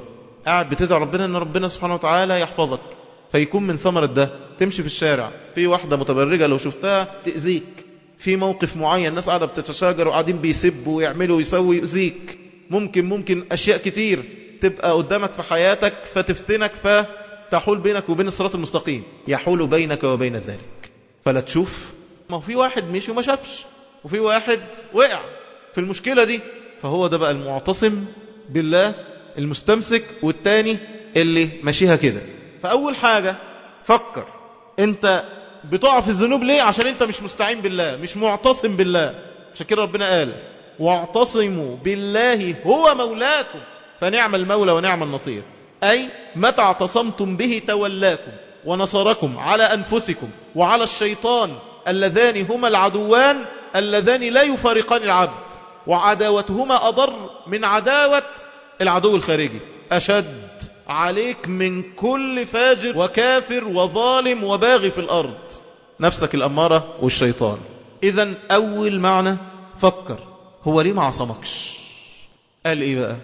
قاعد بتدعي ربنا ان ربنا سبحانه وتعالى يحفظك فيكون من ثمرة ده تمشي في الشارع في واحدة متبرجة لو شفتها تأذيك في موقف معين الناس قاعدة بتتشاجر وقاعدين بيسبوا ويعملوا ويسوي يؤذيك ممكن ممكن أشياء كتير تبقى قدامك في حياتك فتفتنك فتحول بينك وبين الصراط المستقيم يحول بينك وبين ذلك فلا تشوف ما هو في واحد مشي وما شافش وفي واحد وقع في المشكلة دي فهو ده بقى المعتصم بالله المستمسك والتاني اللي ماشيها كده فأول حاجة فكر انت بتقع في الذنوب ليه عشان انت مش مستعين بالله مش معتصم بالله عشان كده ربنا قال واعتصموا بالله هو مولاكم فنعم المولى ونعم النصير أي متى اعتصمتم به تولاكم ونصركم على أنفسكم وعلى الشيطان اللذان هما العدوان اللذان لا يفارقان العبد وعداوتهما أضر من عداوة العدو الخارجي أشد عليك من كل فاجر وكافر وظالم وباغي في الأرض نفسك الأمارة والشيطان إذا أول معنى فكر هو ليه ما عصمكش قال إيه بقى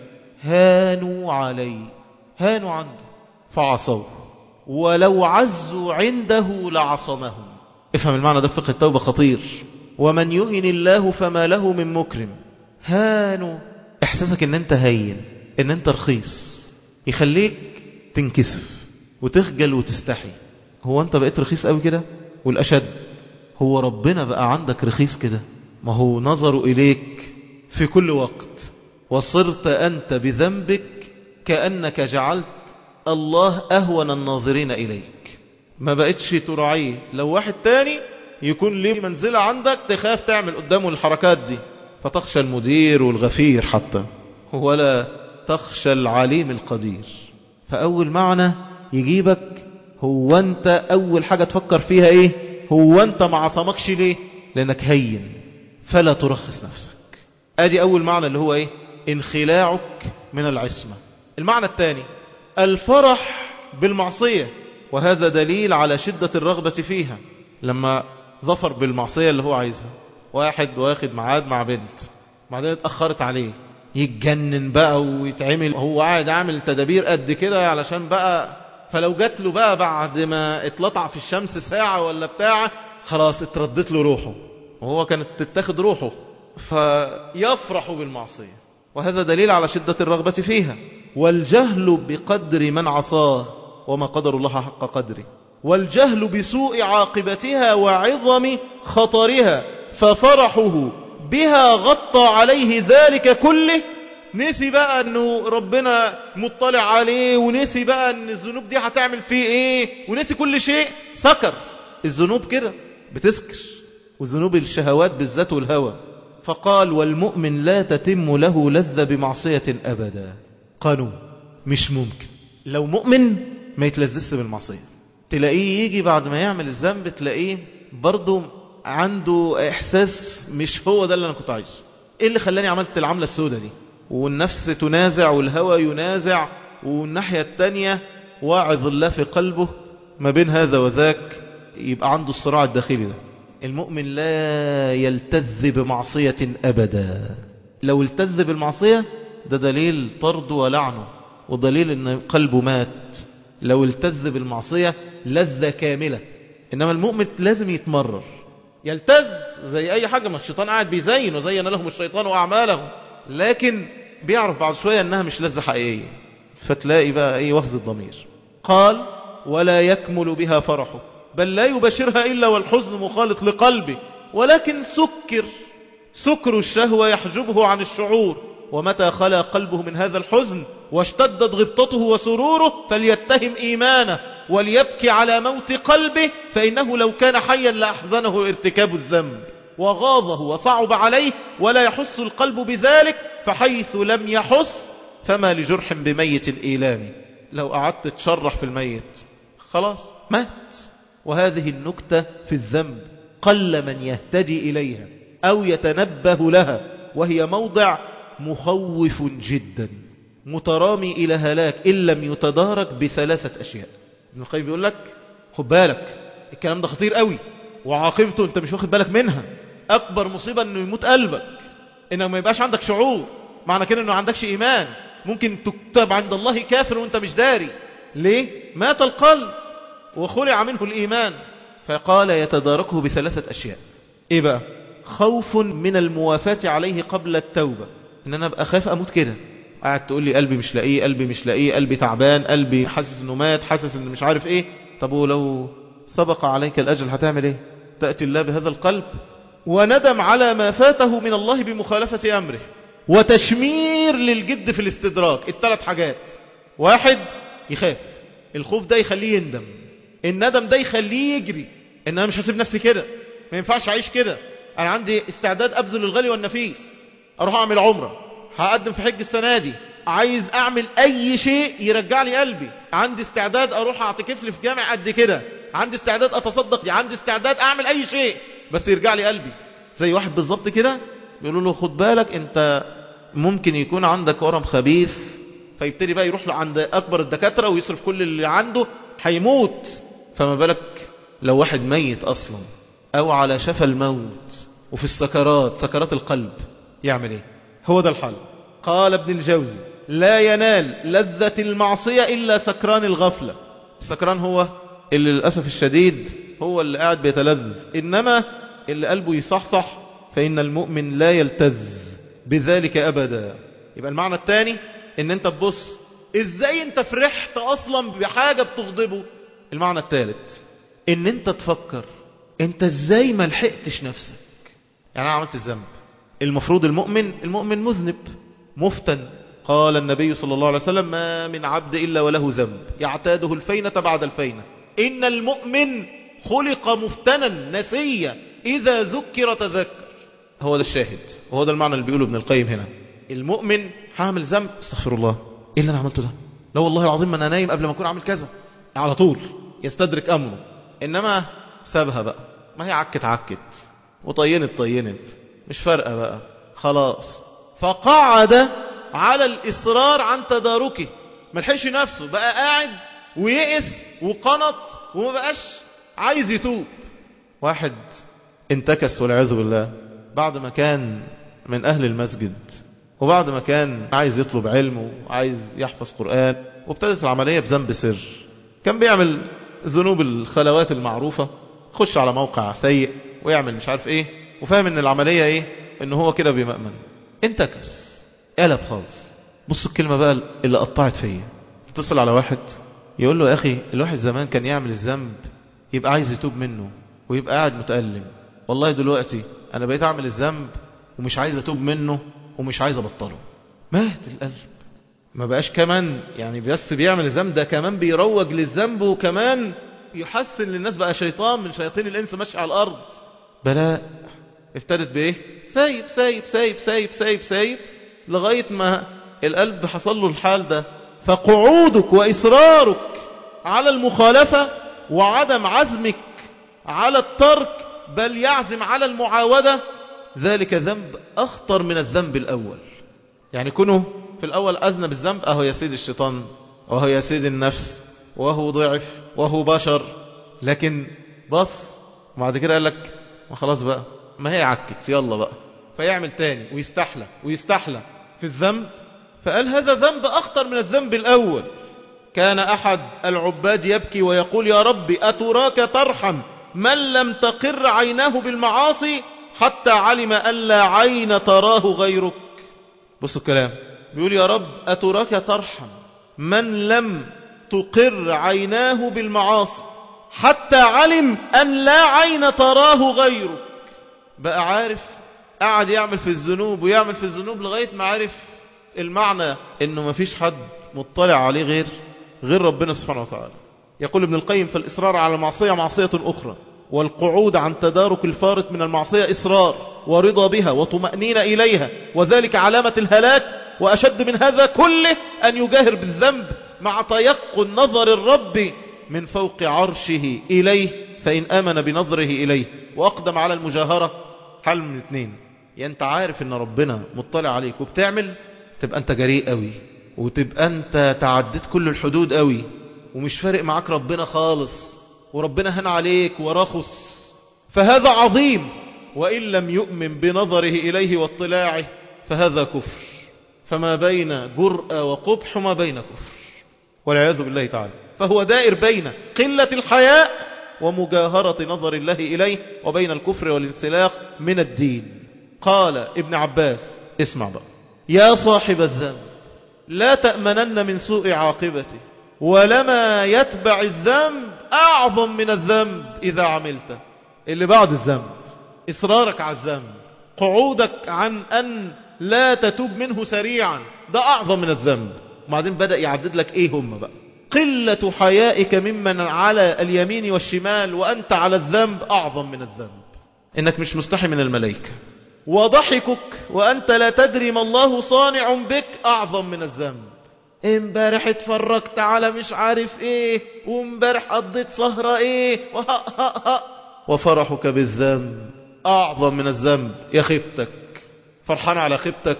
هانوا علي هانوا عنده فعصوه ولو عزوا عنده لعصمهم افهم المعنى ده في فقه التوبة خطير ومن يهن الله فما له من مكرم هانوا احساسك ان انت هين ان انت رخيص يخليك تنكسف وتخجل وتستحي هو انت بقيت رخيص قوي كده والاشد هو ربنا بقى عندك رخيص كده ما هو نظروا اليك في كل وقت وصرت انت بذنبك كأنك جعلت الله اهون الناظرين اليك ما بقتش تراعيه لو واحد تاني يكون ليه منزلة عندك تخاف تعمل قدامه الحركات دي فتخشى المدير والغفير حتى ولا تخشى العليم القدير فأول معنى يجيبك هو أنت أول حاجة تفكر فيها إيه هو أنت ما عصمكش ليه لأنك هين فلا ترخص نفسك أدي أول معنى اللي هو إيه انخلاعك من العصمة المعنى الثاني الفرح بالمعصية وهذا دليل على شدة الرغبة فيها لما ظفر بالمعصية اللي هو عايزها واحد واخد معاد مع بنت بعدين اتأخرت عليه يتجنن بقى ويتعمل هو قاعد عامل تدابير قد كده علشان بقى فلو جات له بقى بعد ما اتلطع في الشمس ساعة ولا بتاعة خلاص اتردت له روحه وهو كانت تتاخد روحه فيفرح بالمعصية وهذا دليل على شدة الرغبة فيها والجهل بقدر من عصاه وما قدر الله حق قدره والجهل بسوء عاقبتها وعظم خطرها ففرحه بها غطى عليه ذلك كله نسي بقى انه ربنا مطلع عليه ونسي بقى ان الذنوب دي هتعمل فيه ايه ونسي كل شيء سكر الذنوب كده بتسكر وذنوب الشهوات بالذات والهوى فقال والمؤمن لا تتم له لذة بمعصية أبدا قالوا مش ممكن لو مؤمن ما يتلذذش بالمعصية تلاقيه يجي بعد ما يعمل الذنب تلاقيه برضه عنده إحساس مش هو ده اللي أنا كنت عايزه إيه اللي خلاني عملت العملة السودة دي والنفس تنازع والهوى ينازع والناحية التانية واعظ الله في قلبه ما بين هذا وذاك يبقى عنده الصراع الداخلي ده المؤمن لا يلتذ بمعصية أبدا لو التذ بالمعصية ده دليل طرد ولعنه ودليل ان قلبه مات لو التذ بالمعصية لذة كاملة إنما المؤمن لازم يتمرر يلتذ زي أي حاجة ما الشيطان قاعد بيزين وزين لهم الشيطان وأعمالهم لكن بيعرف بعد شوية أنها مش لذة حقيقية فتلاقي بقى إيه وفد الضمير قال ولا يكمل بها فرحه بل لا يبشرها إلا والحزن مخالط لقلبه ولكن سكر سكر الشهوة يحجبه عن الشعور ومتى خلى قلبه من هذا الحزن واشتدت غبطته وسروره فليتهم إيمانه وليبكي على موت قلبه فإنه لو كان حيا لأحزنه ارتكاب الذنب وغاضه وصعب عليه ولا يحس القلب بذلك فحيث لم يحس فما لجرح بميت الإيلام لو قعدت تشرح في الميت خلاص مات وهذه النكتة في الذنب قل من يهتدي إليها أو يتنبه لها وهي موضع مخوف جدا مترامي إلى هلاك إن لم يتدارك بثلاثة أشياء ابن القيم بيقول لك خد بالك الكلام ده خطير قوي وعاقبته انت مش واخد بالك منها أكبر مصيبة انه يموت قلبك انه ما يبقاش عندك شعور معنى كده انه ما عندكش إيمان ممكن تكتب عند الله كافر وانت مش داري ليه مات القلب وخلع منه الإيمان فقال يتداركه بثلاثة أشياء إيه بقى خوف من الموافاة عليه قبل التوبة إن أنا أبقى خاف أموت كده قاعد تقول لي قلبي مش لاقيه قلبي مش لاقيه قلبي تعبان قلبي حاسس انه مات حاسس انه مش عارف ايه طب ولو سبق عليك الاجل هتعمل ايه تأتي الله بهذا القلب وندم على ما فاته من الله بمخالفة امره وتشمير للجد في الاستدراك الثلاث حاجات واحد يخاف الخوف ده يخليه يندم الندم ده يخليه يجري ان انا مش هسيب نفسي كده ما ينفعش اعيش كده انا عندي استعداد ابذل الغالي والنفيس اروح اعمل عمره هقدم في حج السنه دي عايز اعمل اي شيء يرجع لي قلبي عندي استعداد اروح اعتكف لي في جامع قد كده عندي استعداد اتصدق عندي استعداد اعمل اي شيء بس يرجع لي قلبي زي واحد بالظبط كده بيقولوا له خد بالك انت ممكن يكون عندك ورم خبيث فيبتدي بقى يروح له عند اكبر الدكاتره ويصرف كل اللي عنده هيموت فما بالك لو واحد ميت اصلا او على شفا الموت وفي السكرات سكرات القلب يعمل ايه هو ده الحل قال ابن الجوزي لا ينال لذة المعصية إلا سكران الغفلة السكران هو اللي للأسف الشديد هو اللي قاعد بيتلذذ إنما اللي قلبه يصحصح فإن المؤمن لا يلتذ بذلك أبدا يبقى المعنى الثاني إن أنت تبص إزاي أنت فرحت أصلا بحاجة بتغضبه المعنى الثالث إن أنت تفكر أنت إزاي ما لحقتش نفسك يعني أنا عملت الذنب المفروض المؤمن المؤمن مذنب مفتن قال النبي صلى الله عليه وسلم ما من عبد إلا وله ذنب يعتاده الفينة بعد الفينة إن المؤمن خلق مفتنا نسيا إذا ذكر تذكر هو ده الشاهد وهو ده المعنى اللي بيقوله ابن القيم هنا المؤمن هعمل ذنب استغفر الله ايه اللي انا عملته ده لا والله العظيم ما انا نايم قبل ما اكون عامل كذا على طول يستدرك امره انما سابها بقى ما هي عكت عكت وطينت طينت مش فارقه بقى خلاص فقعد على الإصرار عن تداركه ما لحقش نفسه بقى قاعد ويئس وقنط وما بقاش عايز يتوب واحد انتكس والعياذ بالله بعد ما كان من أهل المسجد وبعد ما كان عايز يطلب علم وعايز يحفظ قرآن وابتدت العملية بذنب سر كان بيعمل ذنوب الخلوات المعروفة خش على موقع سيء ويعمل مش عارف ايه وفاهم ان العملية ايه ان هو كده بيمأمن انتكس قلب خالص بصوا الكلمة بقى اللي قطعت فيا اتصل على واحد يقول له يا أخي الواحد زمان كان يعمل الذنب يبقى عايز يتوب منه ويبقى قاعد متألم والله دلوقتي أنا بقيت أعمل الذنب ومش عايز أتوب منه ومش عايز أبطله مات القلب ما بقاش كمان يعني بس بيعمل الذنب ده كمان بيروج للذنب وكمان يحسن للناس بقى شيطان من شياطين الإنس ماشي على الأرض بلاء ابتدت بإيه سايب سايب سايب سايب سايب سايب لغاية ما القلب حصل له الحال ده فقعودك وإصرارك على المخالفة وعدم عزمك على الترك بل يعزم على المعاودة ذلك ذنب أخطر من الذنب الأول يعني كونه في الأول أذنب الذنب أهو يا سيد الشيطان وهو يا سيد النفس وهو ضعف وهو بشر لكن بص وبعد كده قال لك ما خلاص بقى ما هي عكت يلا بقى فيعمل تاني ويستحلى ويستحلى في الذنب فقال هذا ذنب أخطر من الذنب الأول كان أحد العباد يبكي ويقول يا ربي أتراك ترحم من لم تقر عيناه بالمعاصي حتى علم أن لا عين تراه غيرك بصوا الكلام بيقول يا رب أتراك ترحم من لم تقر عيناه بالمعاصي حتى علم أن لا عين تراه غيرك بقى عارف قعد يعمل في الذنوب ويعمل في الذنوب لغاية ما عرف المعنى انه ما فيش حد مطلع عليه غير غير ربنا سبحانه وتعالى يقول ابن القيم فالإصرار على المعصية معصية أخرى والقعود عن تدارك الفارط من المعصية إصرار ورضا بها وطمأنين إليها وذلك علامة الهلاك وأشد من هذا كله أن يجاهر بالذنب مع تيقن نظر الرب من فوق عرشه إليه فإن آمن بنظره إليه وأقدم على المجاهرة حل من اثنين يعني أنت عارف أن ربنا مطلع عليك وبتعمل تبقى أنت جريء قوي وتبقى أنت تعديت كل الحدود قوي ومش فارق معاك ربنا خالص وربنا هن عليك ورخص فهذا عظيم وإن لم يؤمن بنظره إليه واطلاعه فهذا كفر فما بين جرأة وقبح وما بين كفر والعياذ بالله تعالى فهو دائر بين قلة الحياء ومجاهرة نظر الله إليه وبين الكفر والانسلاخ من الدين قال ابن عباس اسمع بقى يا صاحب الذنب لا تأمنن من سوء عاقبته ولما يتبع الذنب أعظم من الذنب إذا عملته اللي بعد الذنب إصرارك على الذنب قعودك عن أن لا تتوب منه سريعا ده أعظم من الذنب وبعدين بدأ يعدد لك إيه هم بقى قلة حيائك ممن على اليمين والشمال وأنت على الذنب أعظم من الذنب إنك مش مستحي من الملائكة وضحكك وأنت لا تدري ما الله صانع بك أعظم من الذنب امبارح اتفرجت على مش عارف ايه وامبارح قضيت سهرة ايه وها ها ها وفرحك بالذنب اعظم من الذنب يا خيبتك فرحان على خيبتك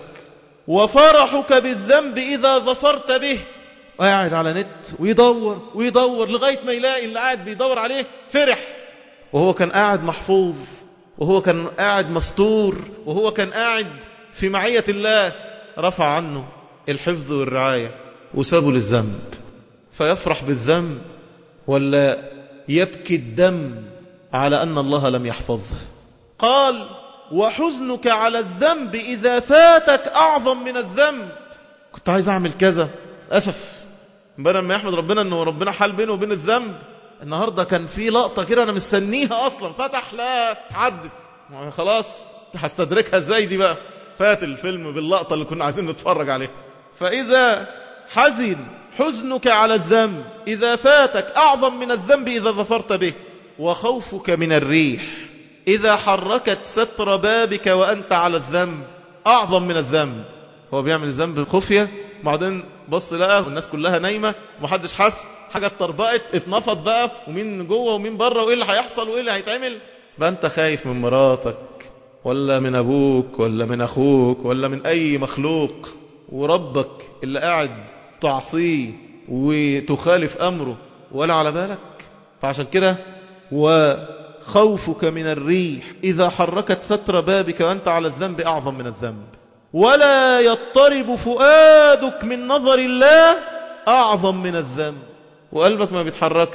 وفرحك بالذنب اذا ظفرت به وقاعد على نت ويدور ويدور لغاية ما يلاقي اللي قاعد بيدور عليه فرح وهو كان قاعد محفوظ وهو كان قاعد مستور وهو كان قاعد في معية الله رفع عنه الحفظ والرعاية وسابه للذنب فيفرح بالذنب ولا يبكي الدم على أن الله لم يحفظه قال وحزنك على الذنب إذا فاتك أعظم من الذنب كنت عايز أعمل كذا أسف بدل ما يحمد ربنا أنه ربنا حال بينه وبين الذنب النهاردة كان في لقطة كده أنا مستنيها أصلا فتح لا عدت خلاص هستدركها ازاي دي بقى فات الفيلم باللقطة اللي كنا عايزين نتفرج عليها فإذا حزن حزنك على الذنب إذا فاتك أعظم من الذنب إذا ظفرت به وخوفك من الريح إذا حركت ستر بابك وأنت على الذنب أعظم من الذنب هو بيعمل الذنب خفية بعدين بص لقى والناس كلها نايمة ومحدش حس حاجة اتطربقت اتنفض بقى ومين جوه ومين بره وايه اللي هيحصل وايه اللي هيتعمل بقى انت خايف من مراتك ولا من ابوك ولا من اخوك ولا من اي مخلوق وربك اللي قاعد تعصيه وتخالف امره ولا على بالك فعشان كده وخوفك من الريح اذا حركت ستر بابك وانت على الذنب اعظم من الذنب ولا يضطرب فؤادك من نظر الله اعظم من الذنب وقلبك ما بيتحركش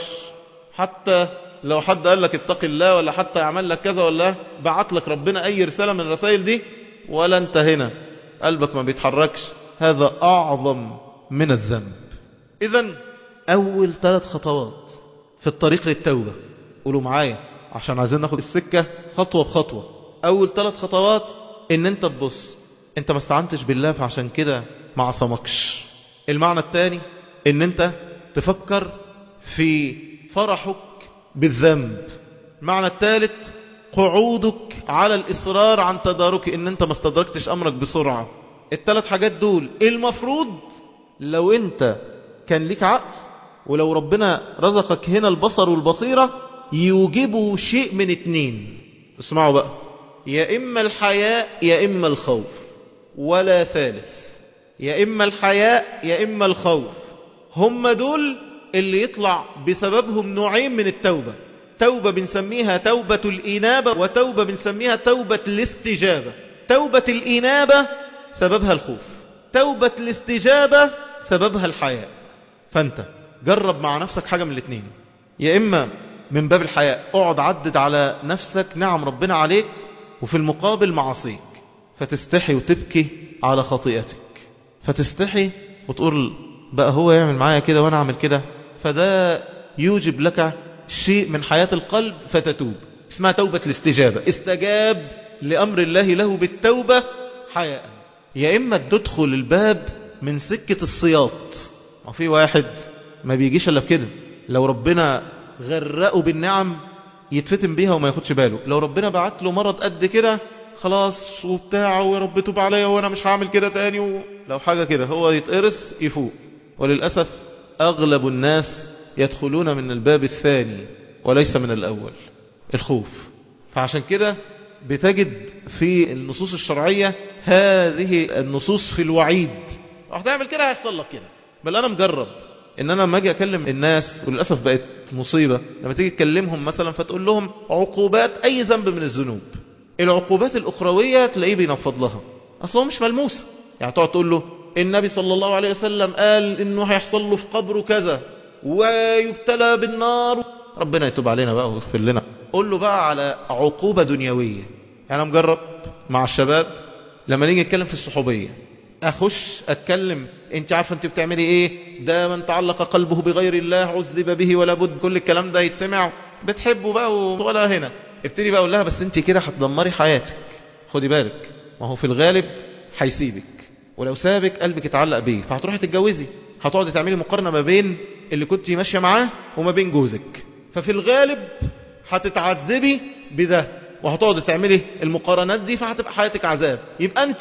حتى لو حد قال لك اتق الله ولا حتى يعمل لك كذا ولا بعت لك ربنا اي رسالة من الرسائل دي ولا انت هنا قلبك ما بيتحركش هذا اعظم من الذنب اذا اول ثلاث خطوات في الطريق للتوبة قولوا معايا عشان عايزين ناخد السكة خطوة بخطوة اول ثلاث خطوات ان انت تبص انت ما استعنتش بالله فعشان كده ما عصمكش المعنى الثاني ان انت تفكر في فرحك بالذنب المعنى الثالث قعودك على الإصرار عن تدارك ان انت ما استدركتش امرك بسرعة الثلاث حاجات دول المفروض لو انت كان ليك عقل ولو ربنا رزقك هنا البصر والبصيرة يوجبوا شيء من اتنين اسمعوا بقى يا إما الحياء يا إما الخوف ولا ثالث يا إما الحياء يا إما الخوف هم دول اللي يطلع بسببهم نوعين من التوبة توبة بنسميها توبة الإنابة وتوبة بنسميها توبة الاستجابة توبة الإنابة سببها الخوف توبة الاستجابة سببها الحياء فانت جرب مع نفسك حاجة من الاثنين يا إما من باب الحياء اقعد عدد على نفسك نعم ربنا عليك وفي المقابل معصيك فتستحي وتبكي على خطيئتك فتستحي وتقول بقى هو يعمل معايا كده وانا اعمل كده فده يوجب لك شيء من حياة القلب فتتوب اسمها توبة الاستجابة استجاب لأمر الله له بالتوبة حياء يا إما تدخل الباب من سكة الصياط وفي واحد ما بيجيش إلا بكده لو ربنا غرقه بالنعم يتفتن بيها وما ياخدش باله لو ربنا بعت له مرض قد كده خلاص وبتاعه ويا رب توب عليا وانا مش هعمل كده تاني و... لو حاجة كده هو يتقرس يفوق وللأسف أغلب الناس يدخلون من الباب الثاني وليس من الأول الخوف فعشان كده بتجد في النصوص الشرعية هذه النصوص في الوعيد هتعمل كده هيحصل لك كده بل أنا مجرب ان انا لما اجي اكلم الناس وللاسف بقت مصيبة لما تيجي تكلمهم مثلا فتقول لهم عقوبات اي ذنب من الذنوب العقوبات الاخروية تلاقيه بينفض لها اصلا مش ملموسة يعني تقعد تقول له النبي صلى الله عليه وسلم قال انه هيحصل له في قبره كذا ويبتلى بالنار ربنا يتوب علينا بقى ويغفر لنا قول له بقى على عقوبة دنيوية يعني انا مجرب مع الشباب لما نيجي نتكلم في الصحوبية اخش اتكلم انت عارفه انت بتعملي ايه ده من تعلق قلبه بغير الله عذب به ولا بد كل الكلام ده يتسمع بتحبه بقى ولا هنا ابتدي بقى اقول لها بس انت كده هتدمري حياتك خدي بالك ما هو في الغالب هيسيبك ولو سابك قلبك يتعلق بيه فهتروحي تتجوزي هتقعدي تعملي مقارنه ما بين اللي كنت ماشيه معاه وما بين جوزك ففي الغالب هتتعذبي بده وهتقعدي تعملي المقارنات دي فهتبقى حياتك عذاب يبقى انت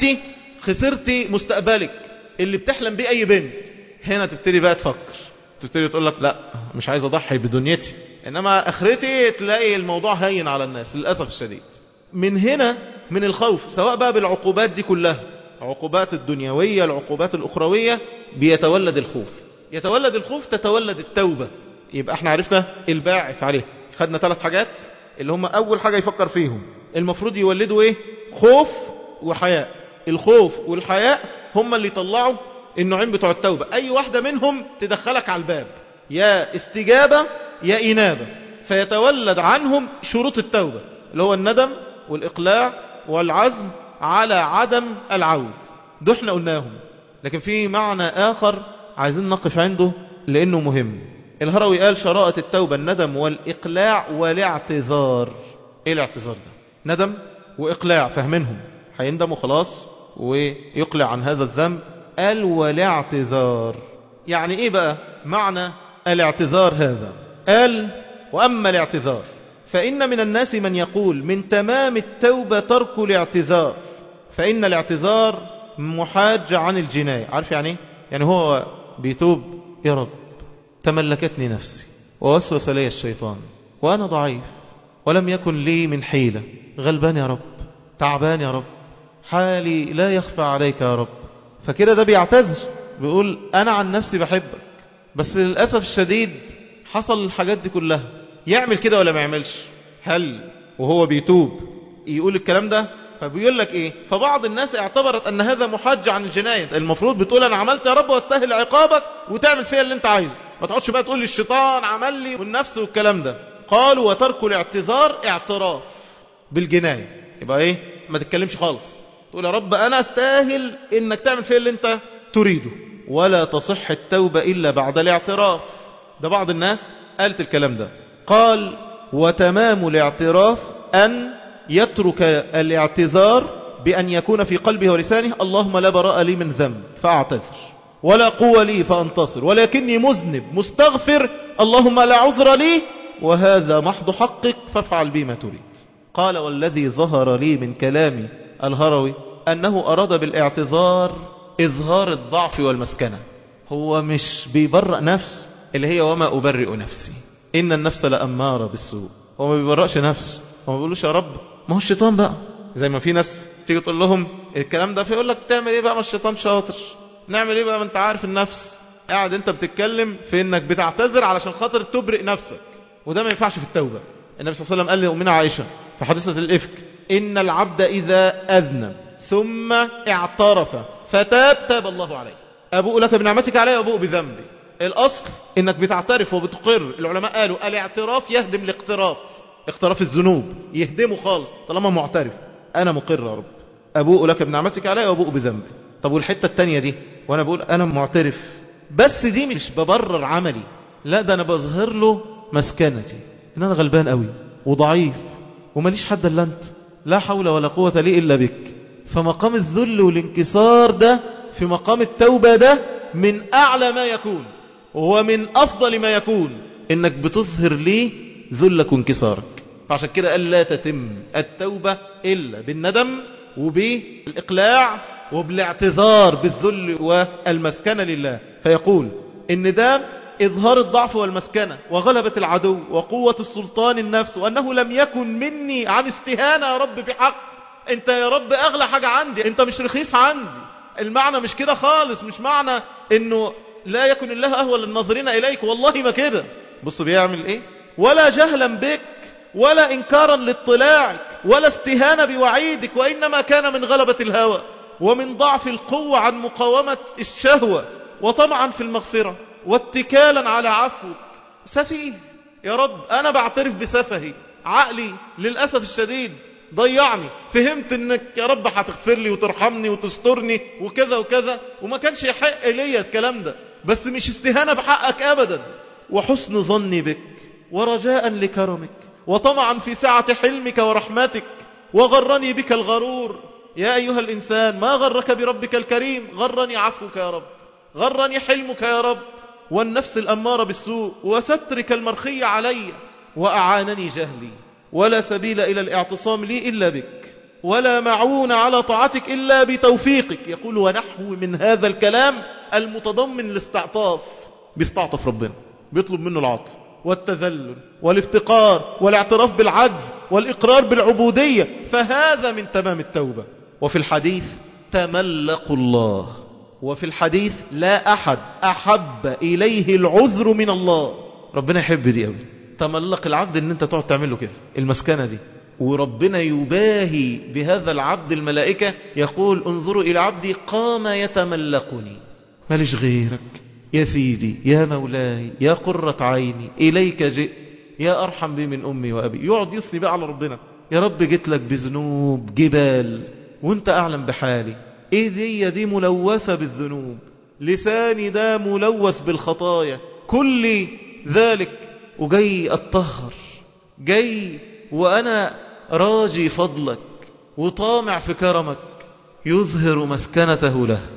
خسرتي مستقبلك اللي بتحلم بيه اي بنت هنا تبتدي بقى تفكر تبتدي تقول لك لا مش عايز اضحي بدنيتي انما اخرتي تلاقي الموضوع هين على الناس للاسف الشديد من هنا من الخوف سواء بقى بالعقوبات دي كلها عقوبات الدنيوية العقوبات الأخروية بيتولد الخوف يتولد الخوف تتولد التوبة يبقى احنا عرفنا الباعث عليه خدنا ثلاث حاجات اللي هم أول حاجة يفكر فيهم المفروض يولدوا ايه خوف وحياء الخوف والحياء هم اللي يطلعوا النوعين بتوع التوبة أي واحدة منهم تدخلك على الباب يا استجابة يا إنابة فيتولد عنهم شروط التوبة اللي هو الندم والإقلاع والعزم على عدم العود ده احنا قلناهم لكن في معنى آخر عايزين نقف عنده لأنه مهم الهروي قال شرائط التوبة الندم والإقلاع والاعتذار ايه الاعتذار ده ندم وإقلاع فهمنهم هيندموا خلاص ويقلع عن هذا الذنب قال والاعتذار يعني ايه بقى معنى الاعتذار هذا قال وأما الاعتذار فإن من الناس من يقول من تمام التوبة ترك الاعتذار فإن الاعتذار محاج عن الجناية عارف يعني ايه؟ يعني هو بيتوب يا رب تملكتني نفسي ووسوس لي الشيطان وأنا ضعيف ولم يكن لي من حيلة غلبان يا رب تعبان يا رب حالي لا يخفى عليك يا رب فكده ده بيعتذر بيقول أنا عن نفسي بحبك بس للأسف الشديد حصل الحاجات دي كلها يعمل كده ولا ما يعملش هل وهو بيتوب يقول الكلام ده فبيقول لك ايه فبعض الناس اعتبرت ان هذا محج عن الجناية المفروض بتقول انا عملت يا رب واستاهل عقابك وتعمل فيها اللي انت عايزه ما تقعدش بقى تقول لي الشيطان عمل لي والنفس والكلام ده قالوا وترك الاعتذار اعتراف بالجناية يبقى ايه ما تتكلمش خالص تقول يا رب انا استاهل انك تعمل فيها اللي انت تريده ولا تصح التوبة الا بعد الاعتراف ده بعض الناس قالت الكلام ده قال وتمام الاعتراف أن يترك الاعتذار بأن يكون في قلبه ولسانه اللهم لا براء لي من ذنب فأعتذر ولا قوة لي فأنتصر ولكني مذنب مستغفر اللهم لا عذر لي وهذا محض حقك فافعل بي ما تريد قال والذي ظهر لي من كلام الهروي أنه أراد بالاعتذار إظهار الضعف والمسكنة هو مش بيبرأ نفسه اللي هي وما أبرئ نفسي إن النفس لأمارة بالسوء هو ما بيبرأش نفسه هو ما بيقولوش يا رب ما هو الشيطان بقى زي ما في ناس تيجي تقول لهم الكلام ده فيقول لك تعمل ايه بقى ما الشيطان شاطر نعمل ايه بقى ما انت عارف النفس قاعد انت بتتكلم في انك بتعتذر علشان خاطر تبرئ نفسك وده ما ينفعش في التوبة النبي صلى الله عليه وسلم قال لأمنا عائشة في حادثة الإفك إن العبد إذا أذنب ثم اعترف فتاب تاب الله عليه أبوء لك بنعمتك علي وأبوء بذنبي الأصل إنك بتعترف وبتقر العلماء قالوا الاعتراف يهدم الاقتراف اقتراف الذنوب يهدمه خالص طالما معترف أنا مقر يا رب أبوء لك بنعمتك علي وأبوء بذنبي طب والحتة التانية دي وأنا بقول أنا معترف بس دي مش ببرر عملي لا ده أنا بظهر له مسكنتي إن أنا غلبان قوي وضعيف وماليش حد إلا أنت لا حول ولا قوة لي إلا بك فمقام الذل والانكسار ده في مقام التوبة ده من أعلى ما يكون ومن أفضل ما يكون إنك بتظهر لي ذلك وانكسارك فعشان كده قال لا تتم التوبة إلا بالندم وبالإقلاع وبالاعتذار بالذل والمسكنة لله فيقول إن ده إظهار الضعف والمسكنة وغلبة العدو وقوة السلطان النفس وأنه لم يكن مني عن استهانة يا رب بحق أنت يا رب أغلى حاجة عندي أنت مش رخيص عندي المعنى مش كده خالص مش معنى أنه لا يكن الله أهوى للناظرين إليك والله ما كده بص بيعمل إيه ولا جهلا بك ولا إنكارا لاطلاعك ولا استهانة بوعيدك وإنما كان من غلبة الهوى ومن ضعف القوة عن مقاومة الشهوة وطمعا في المغفرة واتكالا على عفوك سفيه يا رب أنا بعترف بسفهي عقلي للأسف الشديد ضيعني فهمت انك يا رب هتغفر لي وترحمني وتسترني وكذا وكذا وما كانش يحق ليا الكلام ده بس مش استهانة بحقك ابدا وحسن ظني بك ورجاء لكرمك وطمعا في سعة حلمك ورحمتك وغرني بك الغرور يا أيها الإنسان ما غرك بربك الكريم غرني عفوك يا رب غرني حلمك يا رب والنفس الأمارة بالسوء وسترك المرخي علي وأعانني جهلي ولا سبيل إلى الاعتصام لي إلا بك ولا معون على طاعتك إلا بتوفيقك يقول ونحو من هذا الكلام المتضمن الاستعطاف بيستعطف ربنا بيطلب منه العطف والتذلل والافتقار والاعتراف بالعجز والإقرار بالعبودية فهذا من تمام التوبة وفي الحديث تملقوا الله وفي الحديث لا أحد أحب إليه العذر من الله ربنا يحب دي أوي تملق العبد ان انت تقعد تعمل له كده المسكنة دي وربنا يباهي بهذا العبد الملائكة يقول انظروا إلى عبدي قام يتملقني ماليش غيرك يا سيدي يا مولاي يا قرة عيني إليك جئت يا أرحم بي من أمي وأبي يقعد يثني بقى على ربنا يا رب جيت لك بذنوب جبال وانت أعلم بحالي ايه دي دي ملوثة بالذنوب لساني ده ملوث بالخطايا كل ذلك وجاي أتطهر جاي وأنا راجي فضلك وطامع في كرمك يظهر مسكنته له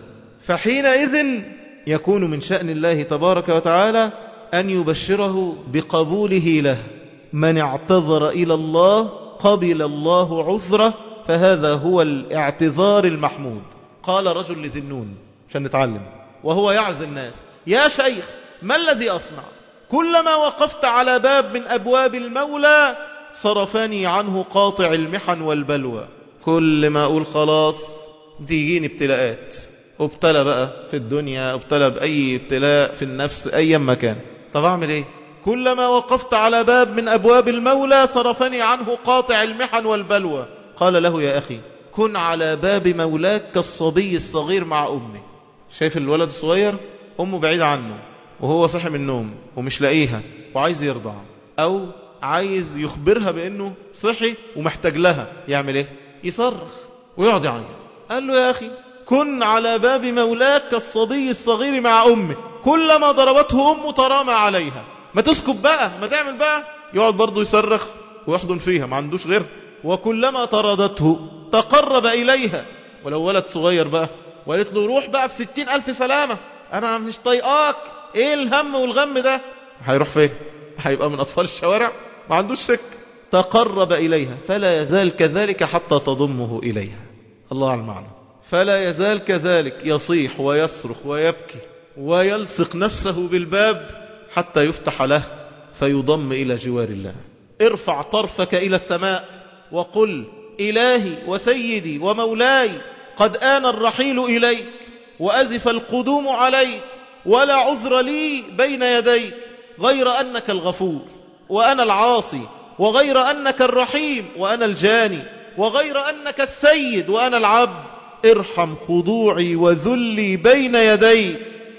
فحينئذ يكون من شأن الله تبارك وتعالى أن يبشره بقبوله له من اعتذر إلى الله قبل الله عذره فهذا هو الاعتذار المحمود قال رجل لذنون عشان نتعلم وهو يعز الناس يا شيخ ما الذي أصنع كلما وقفت على باب من أبواب المولى صرفني عنه قاطع المحن والبلوى كل ما أقول خلاص تيجيني ابتلاءات ابتلى بقى في الدنيا ابتلى بأي ابتلاء في النفس أي مكان طب أعمل إيه كلما وقفت على باب من أبواب المولى صرفني عنه قاطع المحن والبلوى قال له يا أخي كن على باب مولاك كالصبي الصغير مع أمه شايف الولد الصغير أمه بعيدة عنه وهو صحي من النوم ومش لاقيها وعايز يرضع أو عايز يخبرها بأنه صحي ومحتاج لها يعمل إيه يصرخ ويقعد يعيط قال له يا أخي كن على باب مولاك كالصبي الصغير مع أمه كلما ضربته أمه ترامى عليها ما تسكت بقى ما تعمل بقى يقعد برضه يصرخ ويحضن فيها ما عندوش غير وكلما طردته تقرب إليها ولو ولد صغير بقى وقالت له روح بقى في ستين ألف سلامة أنا مش طايقاك إيه الهم والغم ده هيروح فين هيبقى من أطفال الشوارع ما عندوش سك تقرب إليها فلا يزال كذلك حتى تضمه إليها الله على المعنى فلا يزال كذلك يصيح ويصرخ ويبكي ويلصق نفسه بالباب حتى يفتح له فيضم إلى جوار الله ارفع طرفك إلى السماء وقل إلهي وسيدي ومولاي قد آن الرحيل إليك وأزف القدوم عليك ولا عذر لي بين يديك غير أنك الغفور وأنا العاصي وغير أنك الرحيم وأنا الجاني وغير أنك السيد وأنا العبد ارحم خضوعي وذلي بين يديك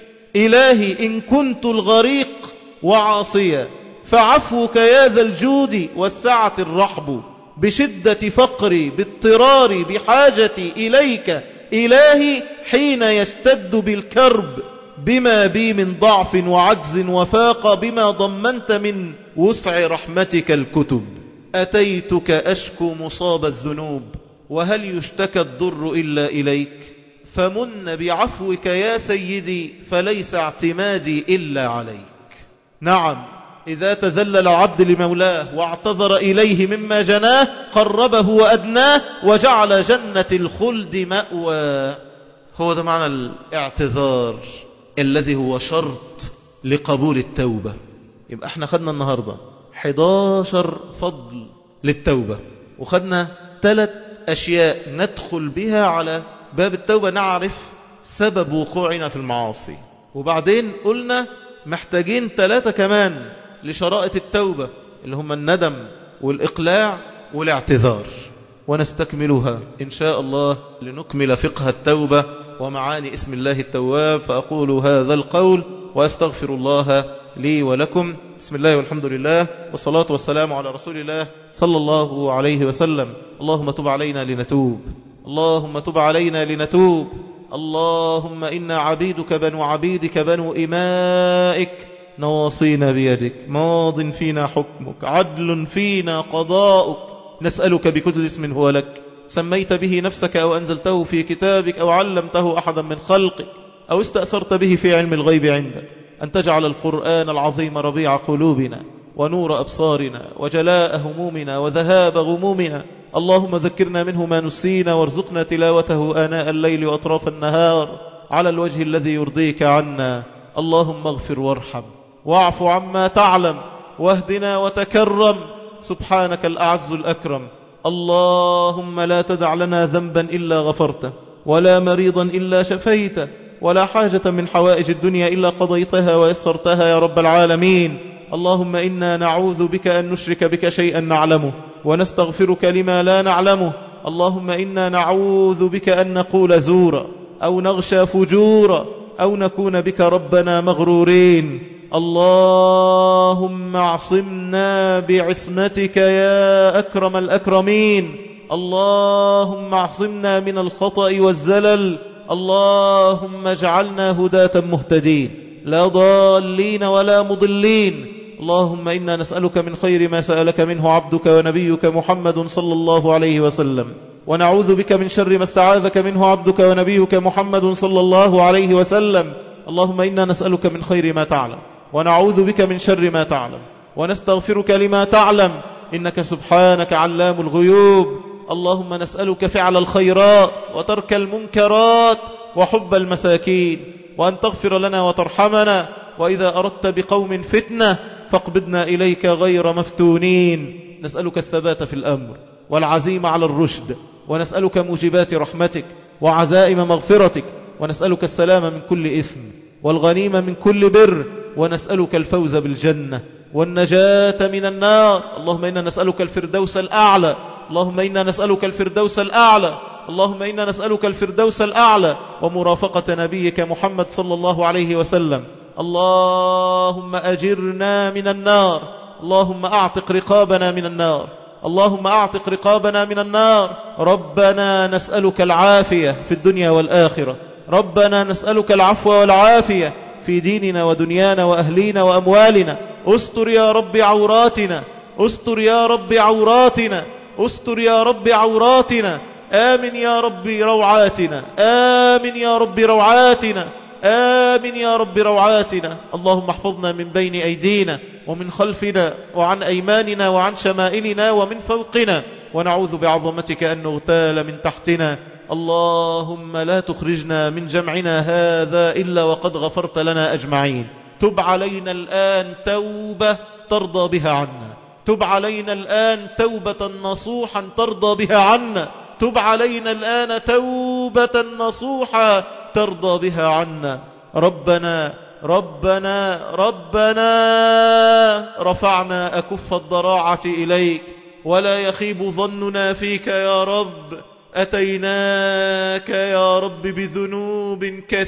إلهي إن كنت الغريق وعاصيا فعفوك يا ذا الجود والسعة الرحب بشدة فقري باضطراري بحاجتي إليك إلهي حين يشتد بالكرب بما بي من ضعف وعجز وفاق بما ضمنت من وسع رحمتك الكتب أتيتك أشكو مصاب الذنوب وهل يشتكى الضر إلا إليك فمن بعفوك يا سيدي فليس اعتمادي إلا عليك نعم إذا تذلل عبد لمولاه واعتذر إليه مما جناه قربه وأدناه وجعل جنة الخلد مأوى هو ده معنى الاعتذار الذي هو شرط لقبول التوبة يبقى احنا خدنا النهاردة 11 فضل للتوبة وخدنا ثلاث أشياء ندخل بها على باب التوبة نعرف سبب وقوعنا في المعاصي وبعدين قلنا محتاجين ثلاثة كمان لشرائط التوبة اللي هم الندم والإقلاع والاعتذار ونستكملها إن شاء الله لنكمل فقه التوبة ومعاني اسم الله التواب فأقول هذا القول وأستغفر الله لي ولكم بسم الله والحمد لله والصلاة والسلام على رسول الله صلى الله عليه وسلم اللهم تب علينا لنتوب اللهم تب علينا لنتوب اللهم إنا عبيدك بنو عبيدك بنو إمائك نواصينا بيدك ماض فينا حكمك عدل فينا قضاؤك نسألك بكل اسم هو لك سميت به نفسك أو أنزلته في كتابك أو علمته أحدا من خلقك أو استأثرت به في علم الغيب عندك أن تجعل القرآن العظيم ربيع قلوبنا ونور أبصارنا وجلاء همومنا وذهاب غمومنا اللهم ذكرنا منه ما نسينا وارزقنا تلاوته آناء الليل وأطراف النهار على الوجه الذي يرضيك عنا اللهم اغفر وارحم واعف عما تعلم واهدنا وتكرم سبحانك الأعز الأكرم اللهم لا تدع لنا ذنبا إلا غفرته ولا مريضا إلا شفيته ولا حاجة من حوائج الدنيا إلا قضيتها ويسرتها يا رب العالمين اللهم إنا نعوذ بك أن نشرك بك شيئا نعلمه ونستغفرك لما لا نعلمه اللهم إنا نعوذ بك أن نقول زورا أو نغشى فجورا أو نكون بك ربنا مغرورين اللهم اعصمنا بعصمتك يا أكرم الأكرمين اللهم اعصمنا من الخطأ والزلل اللهم اجعلنا هداة مهتدين لا ضالين ولا مضلين اللهم إنا نسألك من خير ما سألك منه عبدك ونبيك محمد صلى الله عليه وسلم ونعوذ بك من شر ما استعاذك منه عبدك ونبيك محمد صلى الله عليه وسلم اللهم إنا نسألك من خير ما تعلم ونعوذ بك من شر ما تعلم ونستغفرك لما تعلم إنك سبحانك علام الغيوب اللهم نسألك فعل الخيرات وترك المنكرات وحب المساكين وأن تغفر لنا وترحمنا وإذا أردت بقوم فتنة فاقبضنا إليك غير مفتونين نسألك الثبات في الأمر والعزيمة على الرشد ونسألك موجبات رحمتك وعزائم مغفرتك ونسألك السلام من كل إثم والغنيمة من كل بر ونسألك الفوز بالجنة والنجاة من النار اللهم إنا نسألك الفردوس الأعلى اللهم إنا نسألك الفردوس الأعلى اللهم إنا نسألك الفردوس الأعلى ومرافقة نبيك محمد صلى الله عليه وسلم اللهم أجرنا من النار اللهم أعتق رقابنا من النار اللهم أعتق رقابنا من النار ربنا نسألك العافية في الدنيا والآخرة ربنا نسألك العفو والعافية في ديننا ودنيانا وأهلينا وأموالنا استر يا رب عوراتنا استر يا رب عوراتنا استر يا رب عوراتنا آمن يا رب روعاتنا آمن يا رب روعاتنا آمن يا رب روعاتنا اللهم احفظنا من بين أيدينا ومن خلفنا وعن أيماننا وعن شمائلنا ومن فوقنا ونعوذ بعظمتك أن نغتال من تحتنا اللهم لا تخرجنا من جمعنا هذا إلا وقد غفرت لنا أجمعين تب علينا الآن توبة ترضى بها عنا تب علينا الآن توبة نصوحا ترضى بها عنا تب علينا الآن توبة نصوحا ترضى بها عنا ربنا ربنا ربنا رفعنا أكف الضراعة إليك ولا يخيب ظننا فيك يا رب أتيناك يا رب بذنوب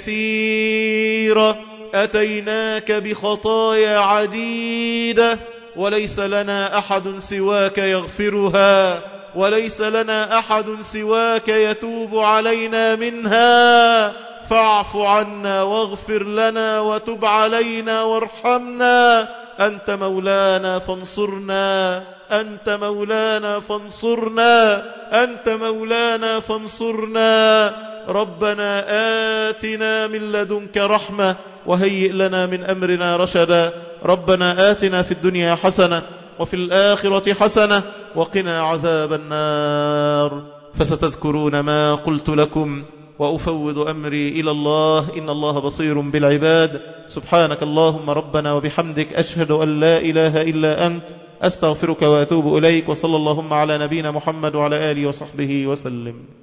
كثيرة أتيناك بخطايا عديدة وليس لنا أحد سواك يغفرها وليس لنا أحد سواك يتوب علينا منها فاعف عنا واغفر لنا وتب علينا وارحمنا أنت مولانا فانصرنا أنت مولانا فانصرنا أنت مولانا فانصرنا ربنا آتنا من لدنك رحمة وهيئ لنا من أمرنا رشدا ربنا آتنا في الدنيا حسنة وفي الآخرة حسنة وقنا عذاب النار فستذكرون ما قلت لكم وأفوض أمري إلى الله إن الله بصير بالعباد سبحانك اللهم ربنا وبحمدك أشهد أن لا إله إلا أنت أستغفرك وأتوب إليك وصلى اللهم على نبينا محمد وعلى آله وصحبه وسلم